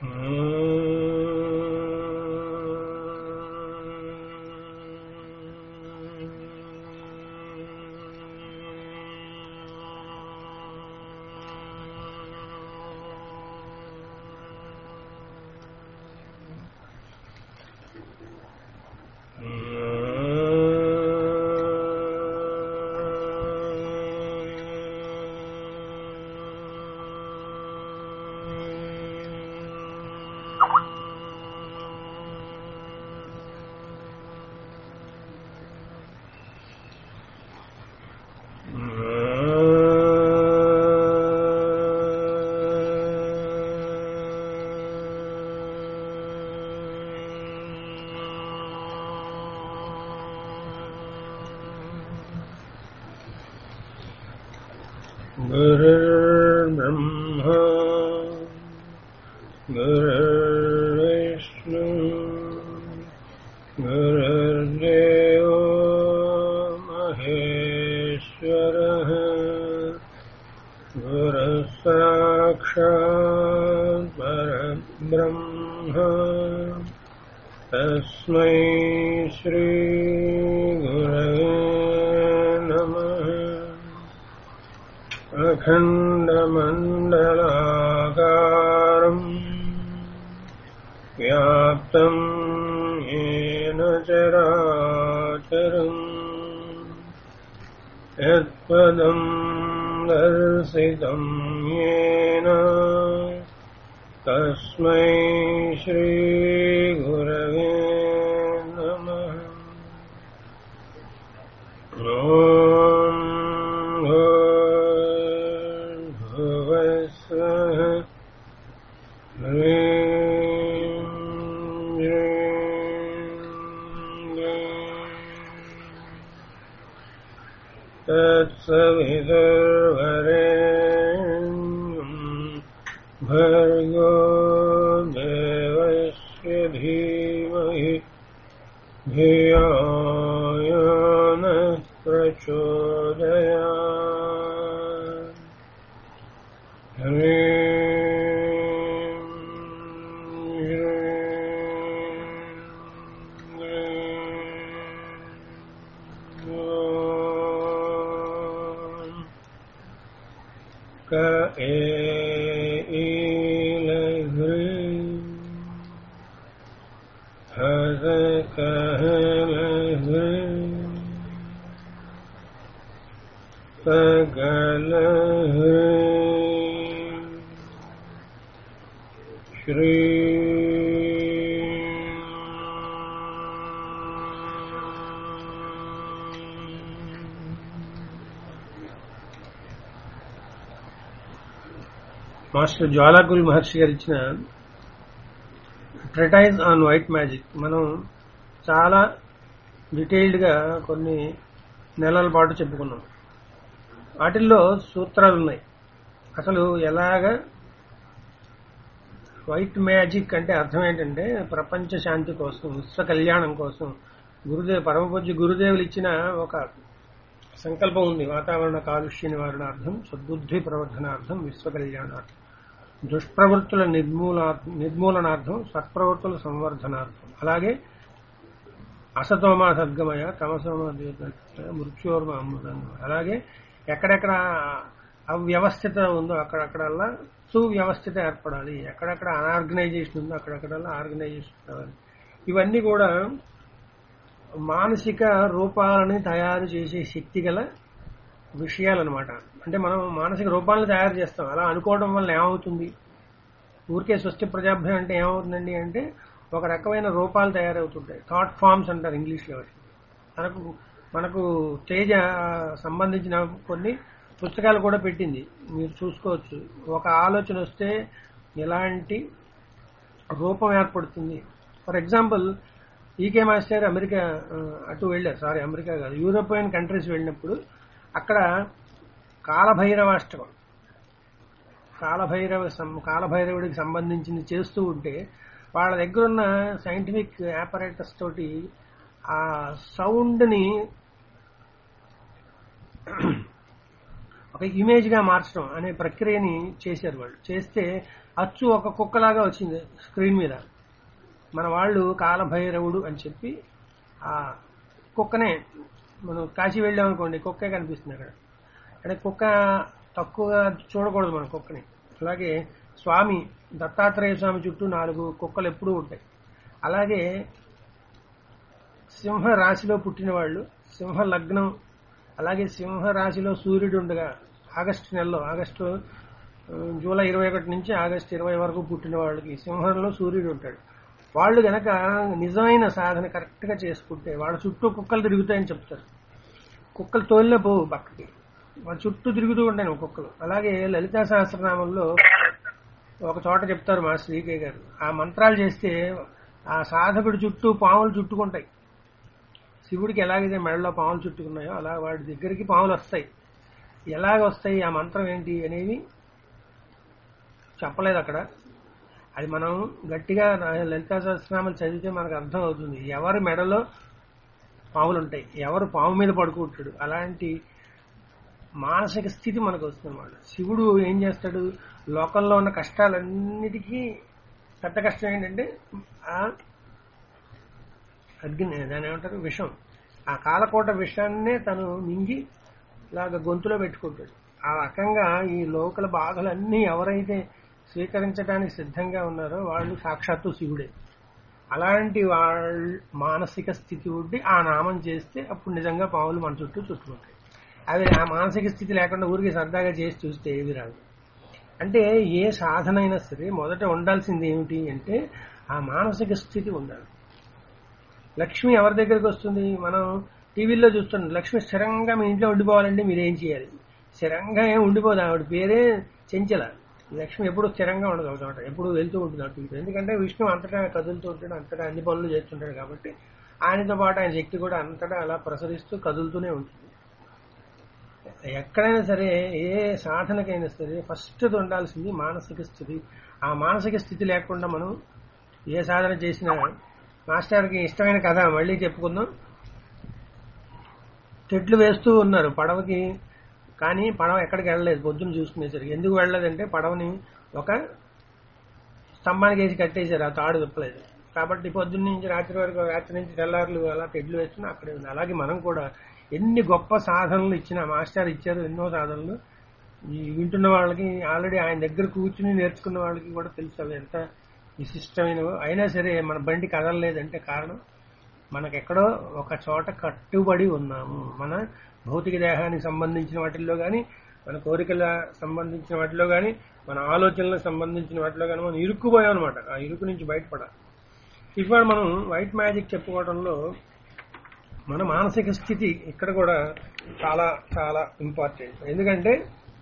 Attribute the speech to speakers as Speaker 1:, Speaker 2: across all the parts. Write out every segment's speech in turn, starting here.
Speaker 1: गुरुर्ब्रह्मा गुरुर्विष्णु गुरुर्देवो महेश्वरः गुरुः साक्षात् परब्रह्म तस्मै श्रीगुरवे नमः अखण्डमण्डलाकारम् व्याप्तम् येन चराचरम् यत्पदम् दर्शितम् येन तस्मै श्रीगुरवे नमः ॐ भुवस्वः ह्रीं ह्रीं क्लीं तत्सवितुर्वरेण्यम् भर्गो देवस्य धीमहि धियो यो नः प्रचोदयात् ह्रीं ह्रीं ॐ क एलघ्री हस कहलघ्री सकलघ्री श्री మాస్టర్ జ్వాలాకుల్ మహర్షి గారు ఇచ్చిన ట్రెటైజ్ ఆన్ వైట్ మ్యాజిక్ మనం చాలా డీటెయిల్డ్ గా కొన్ని నెలల పాటు చెప్పుకున్నాం వాటిల్లో సూత్రాలు ఉన్నాయి అసలు ఎలాగ వైట్ మ్యాజిక్ అంటే అర్థం ఏంటంటే ప్రపంచ శాంతి కోసం విశ్వ కళ్యాణం కోసం గురుదేవ్ పరమపూజ్య గురుదేవులు ఇచ్చిన ఒక సంకల్పం ఉంది వాతావరణ కాలుష్య నివారణార్థం సద్బుద్ధి ప్రవర్ధనార్థం విశ్వ కళ్యాణార్థం దుష్ప్రవృత్తుల నిర్మూలా నిర్మూలనార్థం సత్ప్రవృత్తుల సంవర్ధనార్థం అలాగే అసతోమా సద్గమయ తమసోమ మృత్యోర్మ అమృతంగ అలాగే ఎక్కడెక్కడ అవ్యవస్థిత ఉందో అక్కడక్కడల్లా సువ్యవస్థిత ఏర్పడాలి ఎక్కడెక్కడ అనార్గనైజేషన్ ఉందో అక్కడక్కడల్లా ఆర్గనైజేషన్ కావాలి ఇవన్నీ కూడా మానసిక రూపాలని తయారు చేసే శక్తి గల విషయాలన్నమాట అంటే మనం మానసిక రూపాలను తయారు చేస్తాం అలా అనుకోవడం వల్ల ఏమవుతుంది ఊరికే స్వస్తి ప్రజాభ్యం అంటే ఏమవుతుందండి అంటే ఒక రకమైన రూపాలు తయారవుతుంటాయి థాట్ ఫామ్స్ అంటారు ఇంగ్లీష్లో వాటిని. మనకు మనకు తేజ సంబంధించిన కొన్ని పుస్తకాలు కూడా పెట్టింది మీరు చూసుకోవచ్చు ఒక ఆలోచన వస్తే ఎలాంటి రూపం ఏర్పడుతుంది ఫర్ ఎగ్జాంపుల్ ఈకే మాస్టర్ అమెరికా ఆ, అటు వెళ్ళారు సారీ అమెరికా కాదు యూరోపియన్ కంట్రీస్ వెళ్ళినప్పుడు అక్కడ కాలభైరవాష్టకం కాలభైరవ సం- కాలభైరవుడికి సంబంధించింది చేస్తూ ఉంటే వాళ్ళ దగ్గర ఉన్న సైంటిఫిక్ ఆపరేటర్స్ తోటి ఆ సౌండ్ ని ఒక ఇమేజ్ గా మార్చడం అనే ప్రక్రియని చేశారు వాళ్ళు చేస్తే అచ్చు ఒక కుక్కలాగా వచ్చింది స్క్రీన్ మీద మన వాళ్ళు కాలభైరవుడు అని చెప్పి ఆ కుక్కనే మనం కాశీ వెళ్ళాం అనుకోండి కుక్కే కనిపిస్తుంది అక్కడ అంటే కుక్క తక్కువగా చూడకూడదు మన కుక్కని అలాగే స్వామి దత్తాత్రేయ స్వామి చుట్టూ నాలుగు కుక్కలు ఎప్పుడూ ఉంటాయి అలాగే సింహ రాశిలో పుట్టిన వాళ్ళు సింహ లగ్నం అలాగే సింహ రాశిలో సూర్యుడు ఉండగా ఆగస్టు నెలలో ఆగస్టు ఆ, జూలై ఇరవై ఒకటి నుంచి ఆగస్టు ఇరవై వరకు పుట్టిన వాళ్ళకి సింహంలో సూర్యుడు ఉంటాడు వాళ్ళు గనక నిజమైన సాధన కరెక్ట్ గా చేసుకుంటే వాళ్ళ చుట్టూ కుక్కలు తిరుగుతాయని చెప్తారు కుక్కలు తోలిన పోవు పక్కకి వాళ్ళ చుట్టూ తిరుగుతూ ఉంటాయి కుక్కలు అలాగే లలితా సహస్రనామంలో ఒక చోట చెప్తారు మా శ్రీకే గారు ఆ మంత్రాలు చేస్తే ఆ సాధకుడి చుట్టూ పాములు చుట్టుకుంటాయి శివుడికి ఎలాగైతే మెడలో పాములు చుట్టుకున్నాయో అలా వాడి దగ్గరికి పాములు వస్తాయి ఎలాగ వస్తాయి ఆ మంత్రం ఏంటి అనేవి చెప్పలేదు అక్కడ అది మనం గట్టిగా లలితా సహస్రనామాలు చదివితే మనకు అర్థం అవుతుంది ఎవరి మెడలో పాములు ఉంటాయి ఎవరు పాము మీద పడుకుంటాడు అలాంటి మానసిక స్థితి మనకు వస్తుంది శివుడు ఏం చేస్తాడు లోకంలో ఉన్న కష్టాలన్నిటికీ పెద్ద కష్టం ఏంటంటే ఆ అగ్ని దాని ఏమంటారు విషం ఆ కాలకోట విషాన్నే తను మింగి ఇలాగ గొంతులో పెట్టుకుంటాడు ఆ రకంగా ఈ లోకల బాధలన్నీ ఎవరైతే స్వీకరించడానికి సిద్ధంగా ఉన్నారో వాళ్ళు సాక్షాత్తు శివుడే అలాంటి వాళ్ళ మానసిక స్థితి ఉండి ఆ నామం చేస్తే అప్పుడు నిజంగా పాములు మన చుట్టూ చుట్టుకుంటాయి అవి ఆ మానసిక స్థితి లేకుండా ఊరికి సరదాగా చేసి చూస్తే ఏవి రాదు అంటే ఏ సాధన అయినా సరే మొదట ఉండాల్సింది ఏమిటి అంటే ఆ మానసిక స్థితి ఉండాలి లక్ష్మి ఎవరి దగ్గరికి వస్తుంది మనం టీవీలో చూస్తున్నాం లక్ష్మి స్థిరంగా మీ ఇంట్లో ఉండిపోవాలంటే మీరు ఏం చేయాలి స్థిరంగా ఏం ఉండిపోదు ఆవిడ పేరే చెంచల లక్ష్మి ఎప్పుడు స్థిరంగా ఉండదు ఒక చోట ఎప్పుడు వెళ్తూ ఉంటుంది అటు ఇటు ఎందుకంటే విష్ణు అంతటా కదులుతూ ఉంటాడు అంతటా అన్ని పనులు చేస్తుంటాడు కాబట్టి ఆయనతో పాటు ఆయన శక్తి కూడా అంతటా అలా ప్రసరిస్తూ కదులుతూనే ఉంటుంది ఎక్కడైనా సరే ఏ సాధనకైనా సరే ఫస్ట్ ఉండాల్సింది మానసిక స్థితి ఆ మానసిక స్థితి లేకుండా మనం ఏ సాధన చేసినా మాస్టర్కి ఇష్టమైన కథ మళ్ళీ చెప్పుకుందాం తెట్లు వేస్తూ ఉన్నారు పడవకి కానీ పడవ ఎక్కడికి వెళ్ళలేదు పొద్దున్న చూసుకునేసరికి ఎందుకు వెళ్ళలేదంటే పడవని ఒక స్తంభానికి వేసి కట్టేశారు ఆ తాడు విప్పలేదు కాబట్టి పొద్దున్న నుంచి రాత్రి వరకు రాత్రి నుంచి తెల్లారులు అలా తెడ్లు వేస్తున్నా అక్కడే ఉంది అలాగే మనం కూడా ఎన్ని గొప్ప సాధనలు ఇచ్చిన మాస్టర్ ఇచ్చారు ఎన్నో సాధనలు ఈ వింటున్న వాళ్ళకి ఆల్రెడీ ఆయన దగ్గర కూర్చుని నేర్చుకున్న వాళ్ళకి కూడా తెలుసు అవి ఎంత విశిష్టమైనవో అయినా సరే మన బండి కదలలేదంటే కారణం మనకెక్కడో ఒక చోట కట్టుబడి ఉన్నాము మన భౌతిక దేహానికి సంబంధించిన వాటిల్లో కానీ మన కోరికల సంబంధించిన వాటిలో కానీ మన ఆలోచనలకు సంబంధించిన వాటిలో కానీ మనం ఇరుక్కుపోయాం అనమాట ఆ ఇరుకు నుంచి బయటపడాలి ఇవాళ మనం వైట్ మ్యాజిక్ చెప్పుకోవడంలో మన మానసిక స్థితి ఇక్కడ కూడా చాలా చాలా ఇంపార్టెంట్ ఎందుకంటే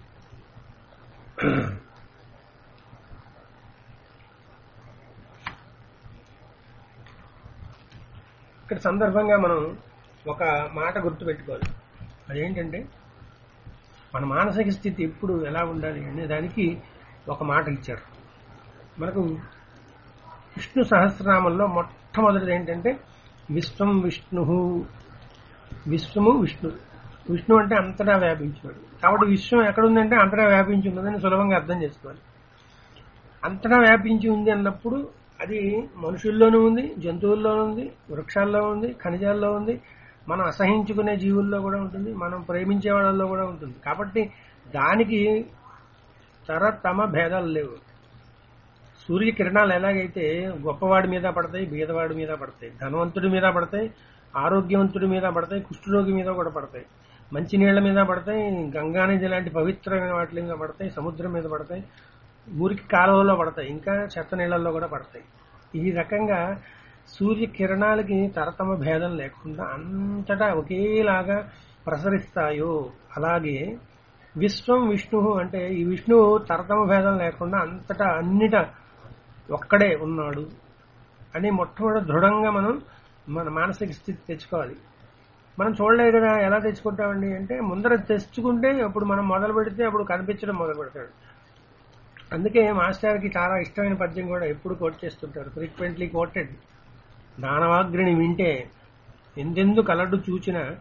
Speaker 1: ఇక్కడ సందర్భంగా మనం ఒక మాట గుర్తుపెట్టుకోవాలి అదేంటంటే మన మానసిక స్థితి ఎప్పుడు ఎలా ఉండాలి అనే దానికి ఒక మాట ఇచ్చారు మనకు విష్ణు సహస్రనామంలో మొట్టమొదటిది ఏంటంటే విశ్వం విష్ణు విశ్వము విష్ణు విష్ణు అంటే అంతటా వ్యాపించినాడు కాబట్టి విశ్వం ఎక్కడుందంటే అంతటా వ్యాపించి ఉన్నదని సులభంగా అర్థం చేసుకోవాలి అంతటా వ్యాపించి ఉంది అన్నప్పుడు అది మనుషుల్లోనూ ఉంది జంతువుల్లోనూ ఉంది వృక్షాల్లో ఉంది ఖనిజాల్లో ఉంది మనం అసహించుకునే జీవుల్లో కూడా ఉంటుంది మనం ప్రేమించే వాళ్ళల్లో కూడా ఉంటుంది కాబట్టి దానికి తరతమ భేదాలు లేవు సూర్య కిరణాలు ఎలాగైతే గొప్పవాడి మీద పడతాయి బీదవాడి మీద పడతాయి ధనవంతుడి మీద పడతాయి ఆరోగ్యవంతుడి మీద పడతాయి కుష్ఠరోగి మీద కూడా పడతాయి మంచినీళ్ల మీద పడతాయి గంగానది లాంటి పవిత్రమైన వాటి మీద పడతాయి సముద్రం మీద పడతాయి మురికి కాలువలో పడతాయి ఇంకా చెత్త నీళ్ళల్లో కూడా పడతాయి ఈ రకంగా సూర్య కిరణాలకి తరతమ భేదం లేకుండా అంతటా ఒకేలాగా ప్రసరిస్తాయో అలాగే విశ్వం విష్ణు అంటే ఈ విష్ణువు తరతమ భేదం లేకుండా అంతటా అన్నిట ఒక్కడే ఉన్నాడు అని మొట్టమొదటి దృఢంగా మనం మన మానసిక స్థితి తెచ్చుకోవాలి మనం చూడలేదు కదా ఎలా తెచ్చుకుంటామండి అంటే ముందర తెచ్చుకుంటే అప్పుడు మనం మొదలు పెడితే అప్పుడు కనిపించడం మొదలు పెడతాడు అందుకే మాస్టర్కి చాలా ఇష్టమైన పద్యం కూడా ఎప్పుడు కోట్ చేస్తుంటారు ఫ్రీక్వెంట్లీ కోటెడ్ దానవాగ్రిని వింటే ఎందెందు కలడు చూచిన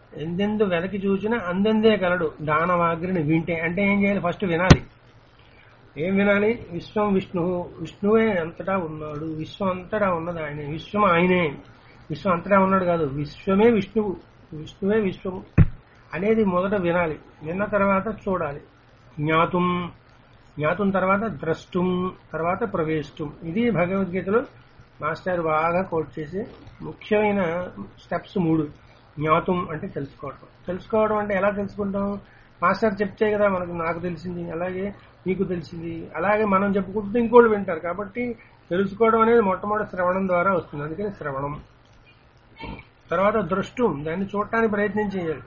Speaker 1: ఎందెందు వెనక్కి చూసినా అందందే కలడు దానవాగ్రిని వింటే అంటే ఏం చేయాలి ఫస్ట్ వినాలి ఏం వినాలి విశ్వం విష్ణువు విష్ణువే అంతటా ఉన్నాడు విశ్వం అంతటా ఉన్నది ఆయనే విశ్వం ఆయనే విశ్వం అంతటా ఉన్నాడు కాదు విశ్వమే విష్ణువు విష్ణువే విశ్వము అనేది మొదట వినాలి విన్న తర్వాత చూడాలి జ్ఞాతుం జ్ఞాతం తర్వాత ద్రష్టం తర్వాత ప్రవేశం ఇది భగవద్గీతలో మాస్టర్ బాగా కోట్ చేసి ముఖ్యమైన స్టెప్స్ మూడు జ్ఞాతం అంటే తెలుసుకోవడం తెలుసుకోవడం అంటే ఎలా తెలుసుకుంటాం మాస్టర్ చెప్తే కదా మనకు నాకు తెలిసింది అలాగే మీకు తెలిసింది అలాగే మనం చెప్పుకుంటే ఇంకోళ్ళు వింటారు కాబట్టి తెలుసుకోవడం అనేది మొట్టమొదటి శ్రవణం ద్వారా వస్తుంది అందుకని శ్రవణం తర్వాత దృష్టం దాన్ని చూడటానికి ప్రయత్నం చేయాలి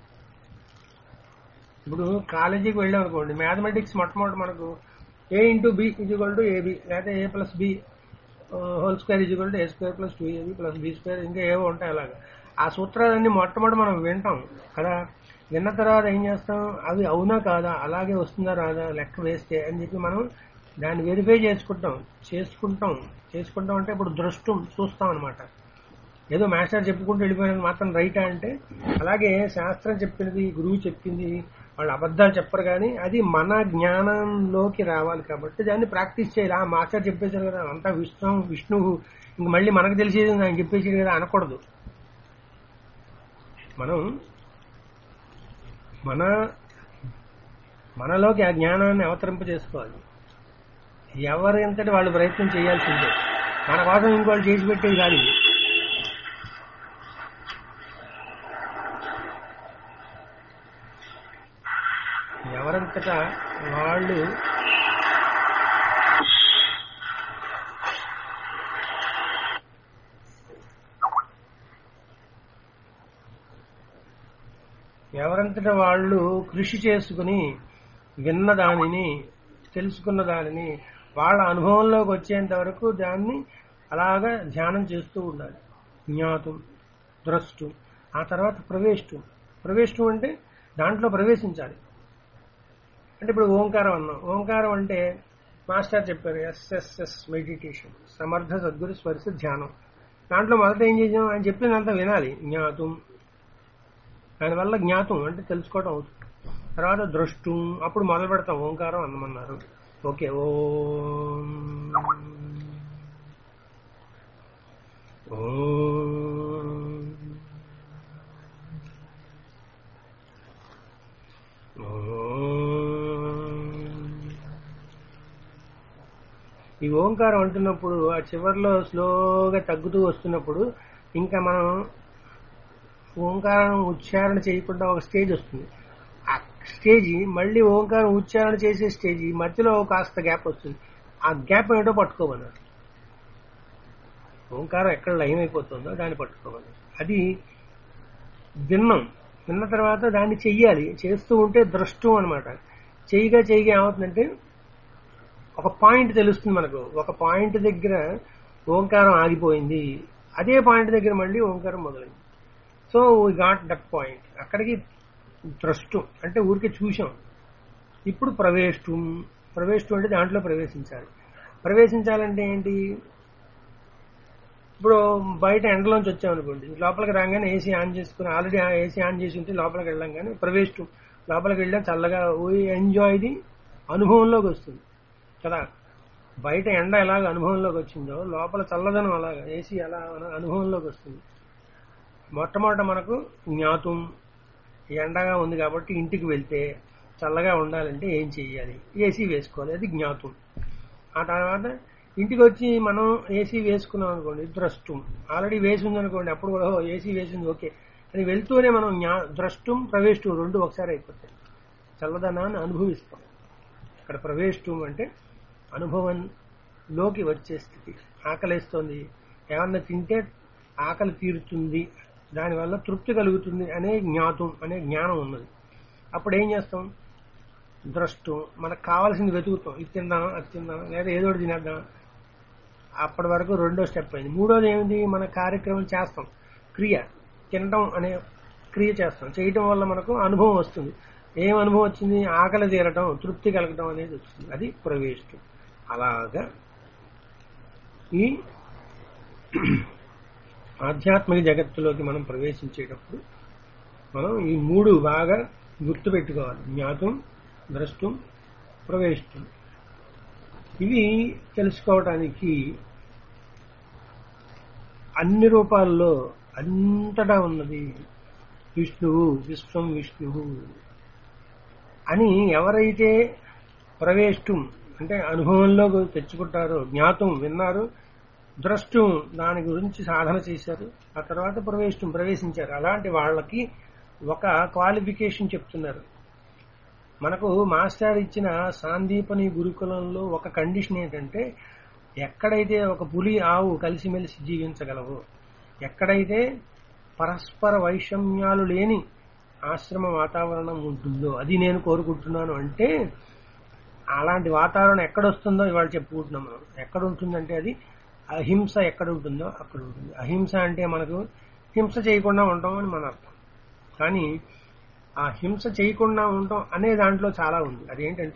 Speaker 1: ఇప్పుడు కాలేజీకి వెళ్ళాం అనుకోండి మ్యాథమెటిక్స్ మొట్టమొదటి మనకు A into B equal to AB లేకపోతే A plus B whole square equal to A square plus two AB plus B square ఇంకా ఏవో ఉంటాయి అలాగా ఆ సూత్రాలన్నీ మొట్టమొదటి మనం వింటాం కదా విన్న తర్వాత ఏం చేస్తాం అవి అవునా కాదా అలాగే వస్తుందా రాదా లెక్క వేస్తే అని చెప్పి మనం దాన్ని వెరిఫై చేసుకుంటాం చేసుకుంటాం చేసుకుంటాం అంటే ఇప్పుడు దృష్టం చూస్తాం అనమాట ఏదో మాస్టర్ చెప్పుకుంటూ వెళ్ళిపోయినది మాత్రం రైటా అంటే అలాగే శాస్త్రం చెప్పినది గురువు చెప్పింది వాళ్ళు అబద్ధాలు చెప్పరు కానీ అది మన జ్ఞానంలోకి రావాలి కాబట్టి దాన్ని ప్రాక్టీస్ చేయాలి ఆ మాస్టర్ చెప్పేశారు కదా అంతా విష్ణు విష్ణువు ఇంక మళ్ళీ మనకు తెలిసేది ఆయన చెప్పేసాడు కదా అనకూడదు మనం మన మనలోకి ఆ జ్ఞానాన్ని అవతరింప చేసుకోవాలి ఎవరింతటి వాళ్ళు ప్రయత్నం చేయాల్సిందే మన కోసం ఇంకోళ్ళు చేసి పెట్టేది కాదు ఇది. ఎవరంతటా వాళ్ళు ఎవరంతటా వాళ్ళు కృషి చేసుకుని విన్న దానిని తెలుసుకున్న దానిని వాళ్ళ అనుభవంలోకి వచ్చేంత వరకు దాన్ని అలాగా ధ్యానం చేస్తూ ఉండాలి జ్ఞాతం ద్రష్టం ఆ తర్వాత ప్రవేశం ప్రవేశం అంటే దాంట్లో ప్రవేశించాలి అంటే ఇప్పుడు ఓంకారం అన్నాం ఓంకారం అంటే మాస్టర్ చెప్పారు ఎస్ఎస్ఎస్ మెడిటేషన్ సమర్థ సద్గురు స్పర్శ ధ్యానం దాంట్లో మొదట ఏం చేసాం ఆయన చెప్పినంత వినాలి జ్ఞాతం దానివల్ల జ్ఞాతం అంటే తెలుసుకోవడం అవుతుంది తర్వాత దృష్టం అప్పుడు మొదలు పెడతాం ఓంకారం అన్నమన్నారు ఓకే ఓం ఓం ఈ ఓంకారం అంటున్నప్పుడు ఆ చివర్లో స్లోగా తగ్గుతూ వస్తున్నప్పుడు ఇంకా మనం ఓంకారం ఉచ్చారణ చేయకుండా ఒక స్టేజ్ వస్తుంది ఆ స్టేజ్ మళ్ళీ ఓంకారం ఉచ్చారణ చేసే స్టేజ్ మధ్యలో కాస్త గ్యాప్ వస్తుంది ఆ గ్యాప్ ఏమిటో పట్టుకోమన్నారు ఓంకారం ఎక్కడ లైన్ అయిపోతుందో దాన్ని పట్టుకోవాలి అది విన్నాం విన్న తర్వాత దాన్ని చెయ్యాలి చేస్తూ ఉంటే దృష్టం అనమాట చెయ్యగా చెయ్యగా ఏమవుతుందంటే ఒక పాయింట్ తెలుస్తుంది మనకు ఒక పాయింట్ దగ్గర ఓంకారం ఆగిపోయింది అదే పాయింట్ దగ్గర మళ్ళీ ఓంకారం మొదలైంది so we got that point అక్కడికి ద్రష్టం అంటే ఊరికే చూసాం ఇప్పుడు ప్రవేశం ప్రవేశం అంటే దాంట్లో ప్రవేశించాలి ప్రవేశించాలంటే ఏంటి ఇప్పుడు బయట ఎండలోంచి వచ్చామనుకోండి లోపలికి రాగానే ఏసీ ఆన్ చేసుకుని ఆల్రెడీ ఏసీ ఆన్ చేసి ఉంటే లోపలికి వెళ్ళాం కానీ ప్రవేశం లోపలికి వెళ్ళా చల్లగా ఎంజాయ్ ది అనుభవంలోకి వస్తుంది కదా బయట ఎండ ఎలాగ అనుభవంలోకి వచ్చిందో లోపల చల్లదనం అలాగా ఏసీ అలా అనుభవంలోకి వస్తుంది మొట్టమొదట మనకు జ్ఞాతం ఎండగా ఉంది కాబట్టి ఇంటికి వెళ్తే చల్లగా ఉండాలంటే ఏం చెయ్యాలి ఏసీ వేసుకోవాలి అది జ్ఞాతం ఆ తర్వాత ఇంటికి వచ్చి మనం ఏసీ వేసుకున్నాం అనుకోండి ద్రష్టం ఆల్రెడీ వేసి ఉందనుకోండి అప్పుడు కూడా "ఓ, ఏసీ వేసింది ఓకే అని వెళ్తూనే మనం జ్ఞా- ద్రష్టం ప్రవేశం రెండు ఒకసారి అయిపోతాయి చల్లదనాన్ని అనుభవిస్తాం ఇక్కడ ప్రవేశం అంటే అనుభవంలోకి వచ్చే స్థితి ఆకలిస్తోంది ఏమన్నా తింటే ఆకలి తీరుతుంది దానివల్ల తృప్తి కలుగుతుంది అనే జ్ఞాతం అనే జ్ఞానం ఉన్నది అప్పుడు ఏం చేస్తాం ద్రష్టం మనకు కావాల్సింది వెతుకుతాం ఇది తిందాం అది తిందాం లేదా ఏదో ఒకటి తినేద్దాం అప్పటి వరకు రెండో స్టెప్ అయింది మూడోది ఏమిటి మన కార్యక్రమం చేస్తాం క్రియ తినడం అనే క్రియ చేస్తాం చేయటం వల్ల మనకు అనుభవం వస్తుంది ఏం అనుభవం వచ్చింది ఆకలి తీరటం తృప్తి కలగటం అనేది వచ్చింది అది ప్రవేశం అలాగా ఈ ఆధ్యాత్మిక జగత్తులోకి మనం ప్రవేశించేటప్పుడు మనం ఈ మూడు బాగా గుర్తుపెట్టుకోవాలి జ్ఞాతం ద్రష్టం ప్రవేశం ఇవి తెలుసుకోవటానికి అన్ని రూపాల్లో అంతటా ఉన్నది విష్ణువు విశ్వం విష్ణువు అని ఎవరైతే ప్రవేశం అంటే అనుభవంలో తెచ్చుకుంటారో జ్ఞాతం విన్నారు ద్రష్టం దాని గురించి సాధన చేశారు ఆ తర్వాత ప్రవేశం ప్రవేశించారు అలాంటి వాళ్ళకి ఒక క్వాలిఫికేషన్ చెప్తున్నారు మనకు మాస్టర్ ఇచ్చిన సాందీపని గురుకులంలో ఒక కండిషన్ ఏంటంటే ఎక్కడైతే ఒక పులి ఆవు కలిసిమెలిసి జీవించగలవో ఎక్కడైతే పరస్పర వైషమ్యాలు లేని ఆశ్రమ వాతావరణం ఉంటుందో అది నేను కోరుకుంటున్నాను అంటే అలాంటి వాతావరణం ఎక్కడొస్తుందో ఇవాళ చెప్పుకుంటున్నాం మనం ఎక్కడ ఉంటుందంటే అది అహింస ఎక్కడ ఉంటుందో అక్కడ ఉంటుంది అహింస అంటే మనకు హింస చేయకుండా ఉంటాం అని మన అర్థం కానీ ఆ హింస చేయకుండా ఉండటం అనే దాంట్లో చాలా ఉంది అదేంటంటే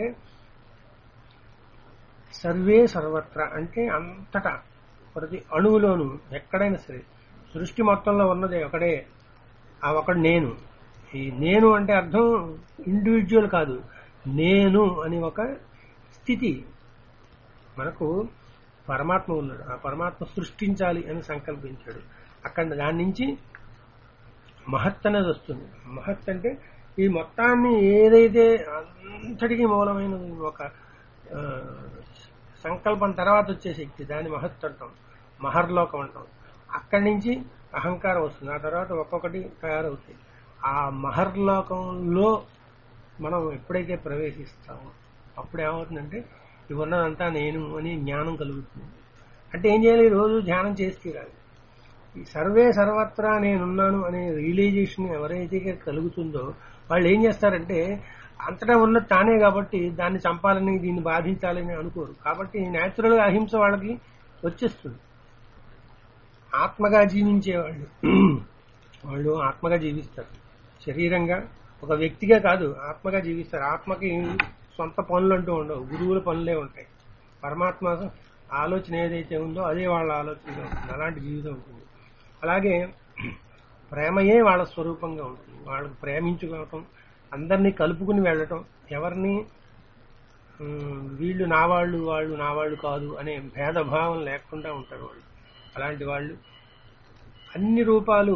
Speaker 1: సర్వే సర్వత్ర అంటే అంతటా ప్రతి అణువులోను ఎక్కడైనా సరే సృష్టి మొత్తంలో ఉన్నది ఒకడే ఆ ఒకడు నేను ఈ నేను అంటే అర్థం ఇండివిజువల్ కాదు నేను అని ఒక స్థితి మనకు పరమాత్మ ఉన్నాడు ఆ పరమాత్మ సృష్టించాలి అని సంకల్పించాడు అక్కడ దాని నుంచి మహత్ అనేది వస్తుంది మహత్ అంటే ఈ మొత్తాన్ని ఏదైతే అంతటికీ మూలమైనది ఒక ఆ, సంకల్పం తర్వాత వచ్చే శక్తి దాన్ని మహత్ అంటాం మహర్లోకం అంటాం అక్కడి నుంచి అహంకారం వస్తుంది ఆ తర్వాత ఒక్కొక్కటి తయారవుతాయి ఆ మహర్లోకంలో మనం ఎప్పుడైతే ప్రవేశిస్తామో అప్పుడు ఏమవుతుందంటే ఇవి ఉన్నదంతా నేను అని జ్ఞానం కలుగుతుంది అంటే ఏం చేయాలి రోజు ధ్యానం చేసి తీరాలి ఈ సర్వే సర్వత్రా నేనున్నాను అనే రియలైజేషన్ ఎవరైతే కలుగుతుందో వాళ్ళు ఏం చేస్తారంటే అంతటా ఉన్న తానే కాబట్టి దాన్ని చంపాలని దీన్ని బాధించాలని అనుకోరు కాబట్టి న్యాచురల్ గా అహింస వాళ్ళకి వచ్చేస్తుంది ఆత్మగా జీవించేవాళ్ళు వాళ్ళు ఆత్మగా జీవిస్తారు శరీరంగా ఒక వ్యక్తిగా కాదు ఆత్మగా జీవిస్తారు ఆత్మకి సొంత పనులు అంటూ ఉండవు గురువుల పనులే ఉంటాయి పరమాత్మ ఆలోచన ఏదైతే ఉందో అదే వాళ్ళ ఆలోచనగా ఉంటుంది అలాంటి జీవితం ఉంటుంది అలాగే ప్రేమయే వాళ్ళ స్వరూపంగా ఉంటుంది వాళ్ళకి ప్రేమించుకోవటం అందరినీ కలుపుకుని వెళ్ళటం ఎవరిని ఉమ్, వీళ్ళు నా వాళ్ళు వాళ్ళు నా వాళ్ళు కాదు అనే భేదభావం లేకుండా ఉంటారు వాళ్ళు అలాంటి వాళ్ళు అన్ని రూపాలు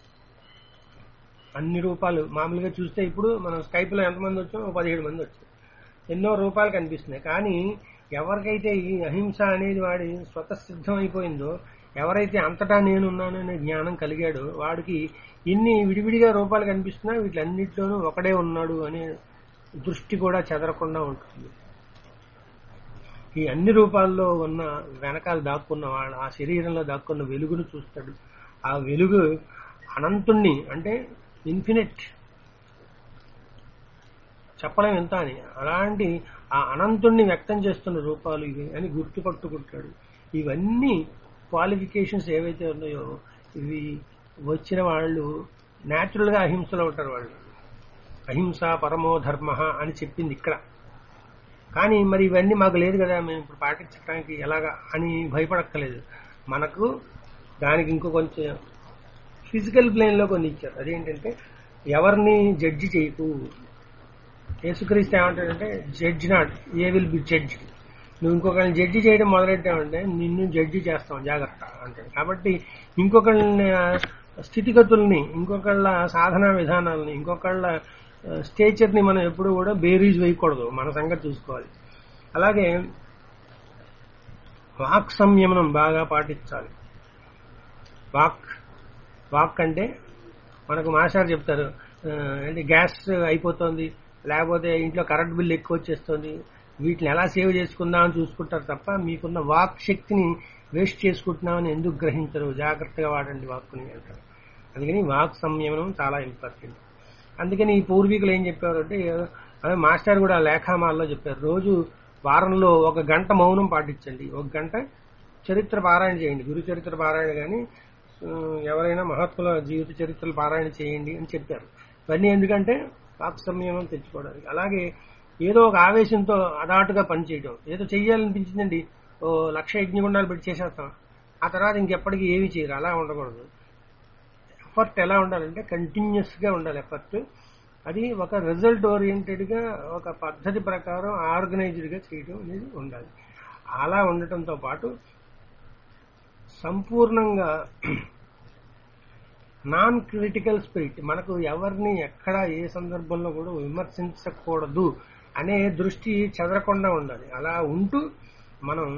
Speaker 1: అన్ని రూపాలు మామూలుగా చూస్తే ఇప్పుడు మనం స్కైప్ లో ఎంతమంది వచ్చాం ఓ పదిహేడు మంది వచ్చాం ఎన్నో రూపాలు కనిపిస్తున్నాయి కానీ ఎవరికైతే ఈ అహింస అనేది వాడి స్వతసిద్ధం అయిపోయిందో ఎవరైతే అంతటా నేనున్నాను అనే జ్ఞానం కలిగాడో వాడికి ఇన్ని విడివిడిగా రూపాలు కనిపిస్తున్నా వీటిలన్నిటిలోనూ ఒకడే ఉన్నాడు అనే దృష్టి కూడా చెదరకుండా ఉంటుంది ఈ అన్ని రూపాల్లో ఉన్న వెనకాల దాక్కున్న వాడు ఆ శరీరంలో దాక్కున్న వెలుగును చూస్తాడు ఆ వెలుగు అనంతుణ్ణి అంటే ఇన్ఫినిట్ చెప్పలేం ఎంత అని అలాంటి ఆ అనంతుణ్ణి వ్యక్తం చేస్తున్న రూపాలు ఇవి అని గుర్తుపట్టుకుంటాడు ఇవన్నీ క్వాలిఫికేషన్స్ ఏవైతే ఉన్నాయో ఇవి వచ్చిన వాళ్ళు న్యాచురల్ గా అహింసలో ఉంటారు వాళ్ళు అహింస పరమో ధర్మ అని చెప్పింది ఇక్కడ కానీ మరి ఇవన్నీ మాకు లేదు కదా మేము ఇప్పుడు పాటించడానికి ఎలాగా అని భయపడక్కలేదు మనకు దానికి ఇంకో కొంచెం ఫిజికల్ ప్లేన్ లో కొన్ని ఇచ్చారు అదేంటంటే ఎవరిని జడ్జి చేయకు యేసుక్రీస్తు ఏమంటాడంటే judge not ye will be judge నువ్వు ఇంకొకరిని జడ్జి చేయడం మొదలెట్టావంటే నిన్ను జడ్జి చేస్తాం జాగ్రత్త అంటాడు కాబట్టి ఇంకొకళ్ళని ఆ, స్థితిగతుల్ని ఇంకొకళ్ళ సాధనా విధానాలని ఇంకొకళ్ళ స్టేచర్ ని మనం ఎప్పుడు కూడా బేరీజ్ వేయకూడదు మన సంగతి చూసుకోవాలి అలాగే వాక్ సంయమనం బాగా పాటించాలి వాక్ వాక్ అంటే మనకు మాస్టర్ చెప్తారు ఆ, అంటే గ్యాస్ అయిపోతుంది లేకపోతే ఇంట్లో కరెంట్ బిల్ ఎక్కువ వచ్చేస్తుంది వీటిని ఎలా సేవ్ చేసుకుందాం అని చూసుకుంటారు తప్ప మీకున్న వాక్ శక్తిని వేస్ట్ చేసుకుంటున్నామని ఎందుకు గ్రహించరు జాగ్రత్తగా వాడండి వాక్కుని అంటారు అందుకని వాక్ సంయమనం చాలా ఇంపార్టెంట్ అందుకని ఈ పూర్వీకులు ఏం చెప్పారు అంటే అదే మాస్టర్ కూడా లేఖామాల్లో చెప్పారు రోజు వారంలో ఒక గంట మౌనం పాటించండి ఒక గంట చరిత్ర పారాయణ చేయండి గురు చరిత్ర పారాయణ కానీ ఎవరైనా మహాత్ముల జీవిత చరిత్రలు పారాయణ చేయండి అని చెప్పారు ఇవన్నీ ఎందుకంటే వాక్ సంయమనం తెచ్చుకోవడానికి అలాగే ఏదో ఒక ఆవేశంతో అదాటుగా పనిచేయడం ఏదో చెయ్యాలనిపించిందండి ఓ లక్ష యజ్ఞగుండాలు పెట్టి చేసేస్తాం ఆ తర్వాత ఇంకెప్పటికీ ఏమీ చేయరు అలా ఉండకూడదు ఎఫర్ట్ ఎలా ఉండాలంటే కంటిన్యూస్ గా ఉండాలి ఎఫర్ట్ అది ఒక రిజల్ట్ ఓరియంటెడ్ గా ఒక పద్ధతి ప్రకారం ఆర్గనైజ్డ్ గా చేయడం అనేది ఉండాలి అలా ఉండటంతో పాటు సంపూర్ణంగా నాన్ క్రిటికల్ స్పిరిట్ మనకు ఎవరిని ఎక్కడ ఏ సందర్భంలో కూడా విమర్శించకూడదు అనే దృష్టి చెదరకుండా ఉండాలి అలా ఉంటూ మనం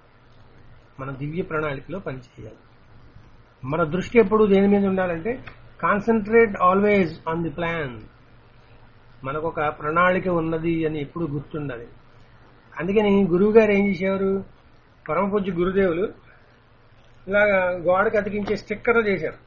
Speaker 1: మన దివ్య ప్రణాళికలో పనిచేయాలి మన దృష్టి ఎప్పుడు దేని మీద ఉండాలంటే concentrate always on the plan మనకు ఒక ప్రణాళిక ఉన్నది అని ఎప్పుడు గుర్తుండాలి అందుకని గురువు గారు ఏం చేసేవారు పరమపూజ్య గురుదేవులు ఇలాగా గోడకి అతికించే స్టిక్కర్ చేశారు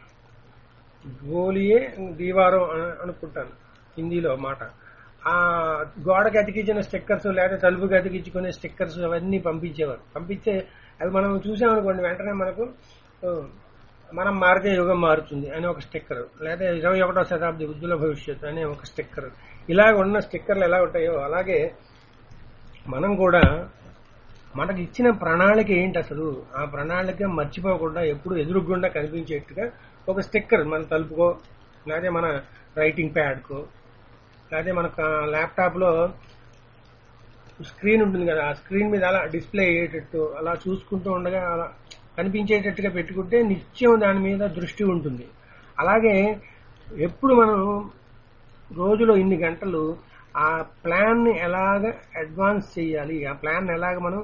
Speaker 1: గోలియే దీవారం అన- అనుకుంటాను హిందీలో మాట ఆ గోడకి అతికించిన స్టిక్కర్స్ లేదా తలుపుకి అతికించుకునే స్టిక్కర్స్ అవన్నీ పంపించేవారు పంపించే అవి మనం చూసామనుకోండి వెంటనే మనకు ఓ, మనం మారితే యుగం మారుతుంది అని ఒక స్టిక్కర్ లేదా ఇరవై ఒకటో శతాబ్ది ఉజ్వల భవిష్యత్తు అనే ఒక స్టిక్కర్ ఇలా ఉన్న స్టిక్కర్లు ఎలా ఉంటాయో అలాగే మనం కూడా మనకి ఇచ్చిన ప్రణాళిక ఏంటి అసలు ఆ ప్రణాళిక మర్చిపోకుండా ఎప్పుడు ఎదురుగుండా కనిపించేట్టుగా ఒక స్టిక్కర్ మన తలుపుకో లేదా మన రైటింగ్ ప్యాడ్కో లేదా మన ల్యాప్టాప్ లో స్క్రీన్ ఉంటుంది కదా ఆ స్క్రీన్ మీద అలా డిస్ప్లే అయ్యేటట్టు అలా చూసుకుంటూ ఉండగా అలా కనిపించేటట్టుగా పెట్టుకుంటే నిత్యం దాని మీద దృష్టి ఉంటుంది అలాగే ఎప్పుడు మనం రోజులో ఇన్ని గంటలు ఆ ప్లాన్ ని ఎలాగ అడ్వాన్స్ చేయాలి ఆ ప్లాన్ ఎలాగ మనం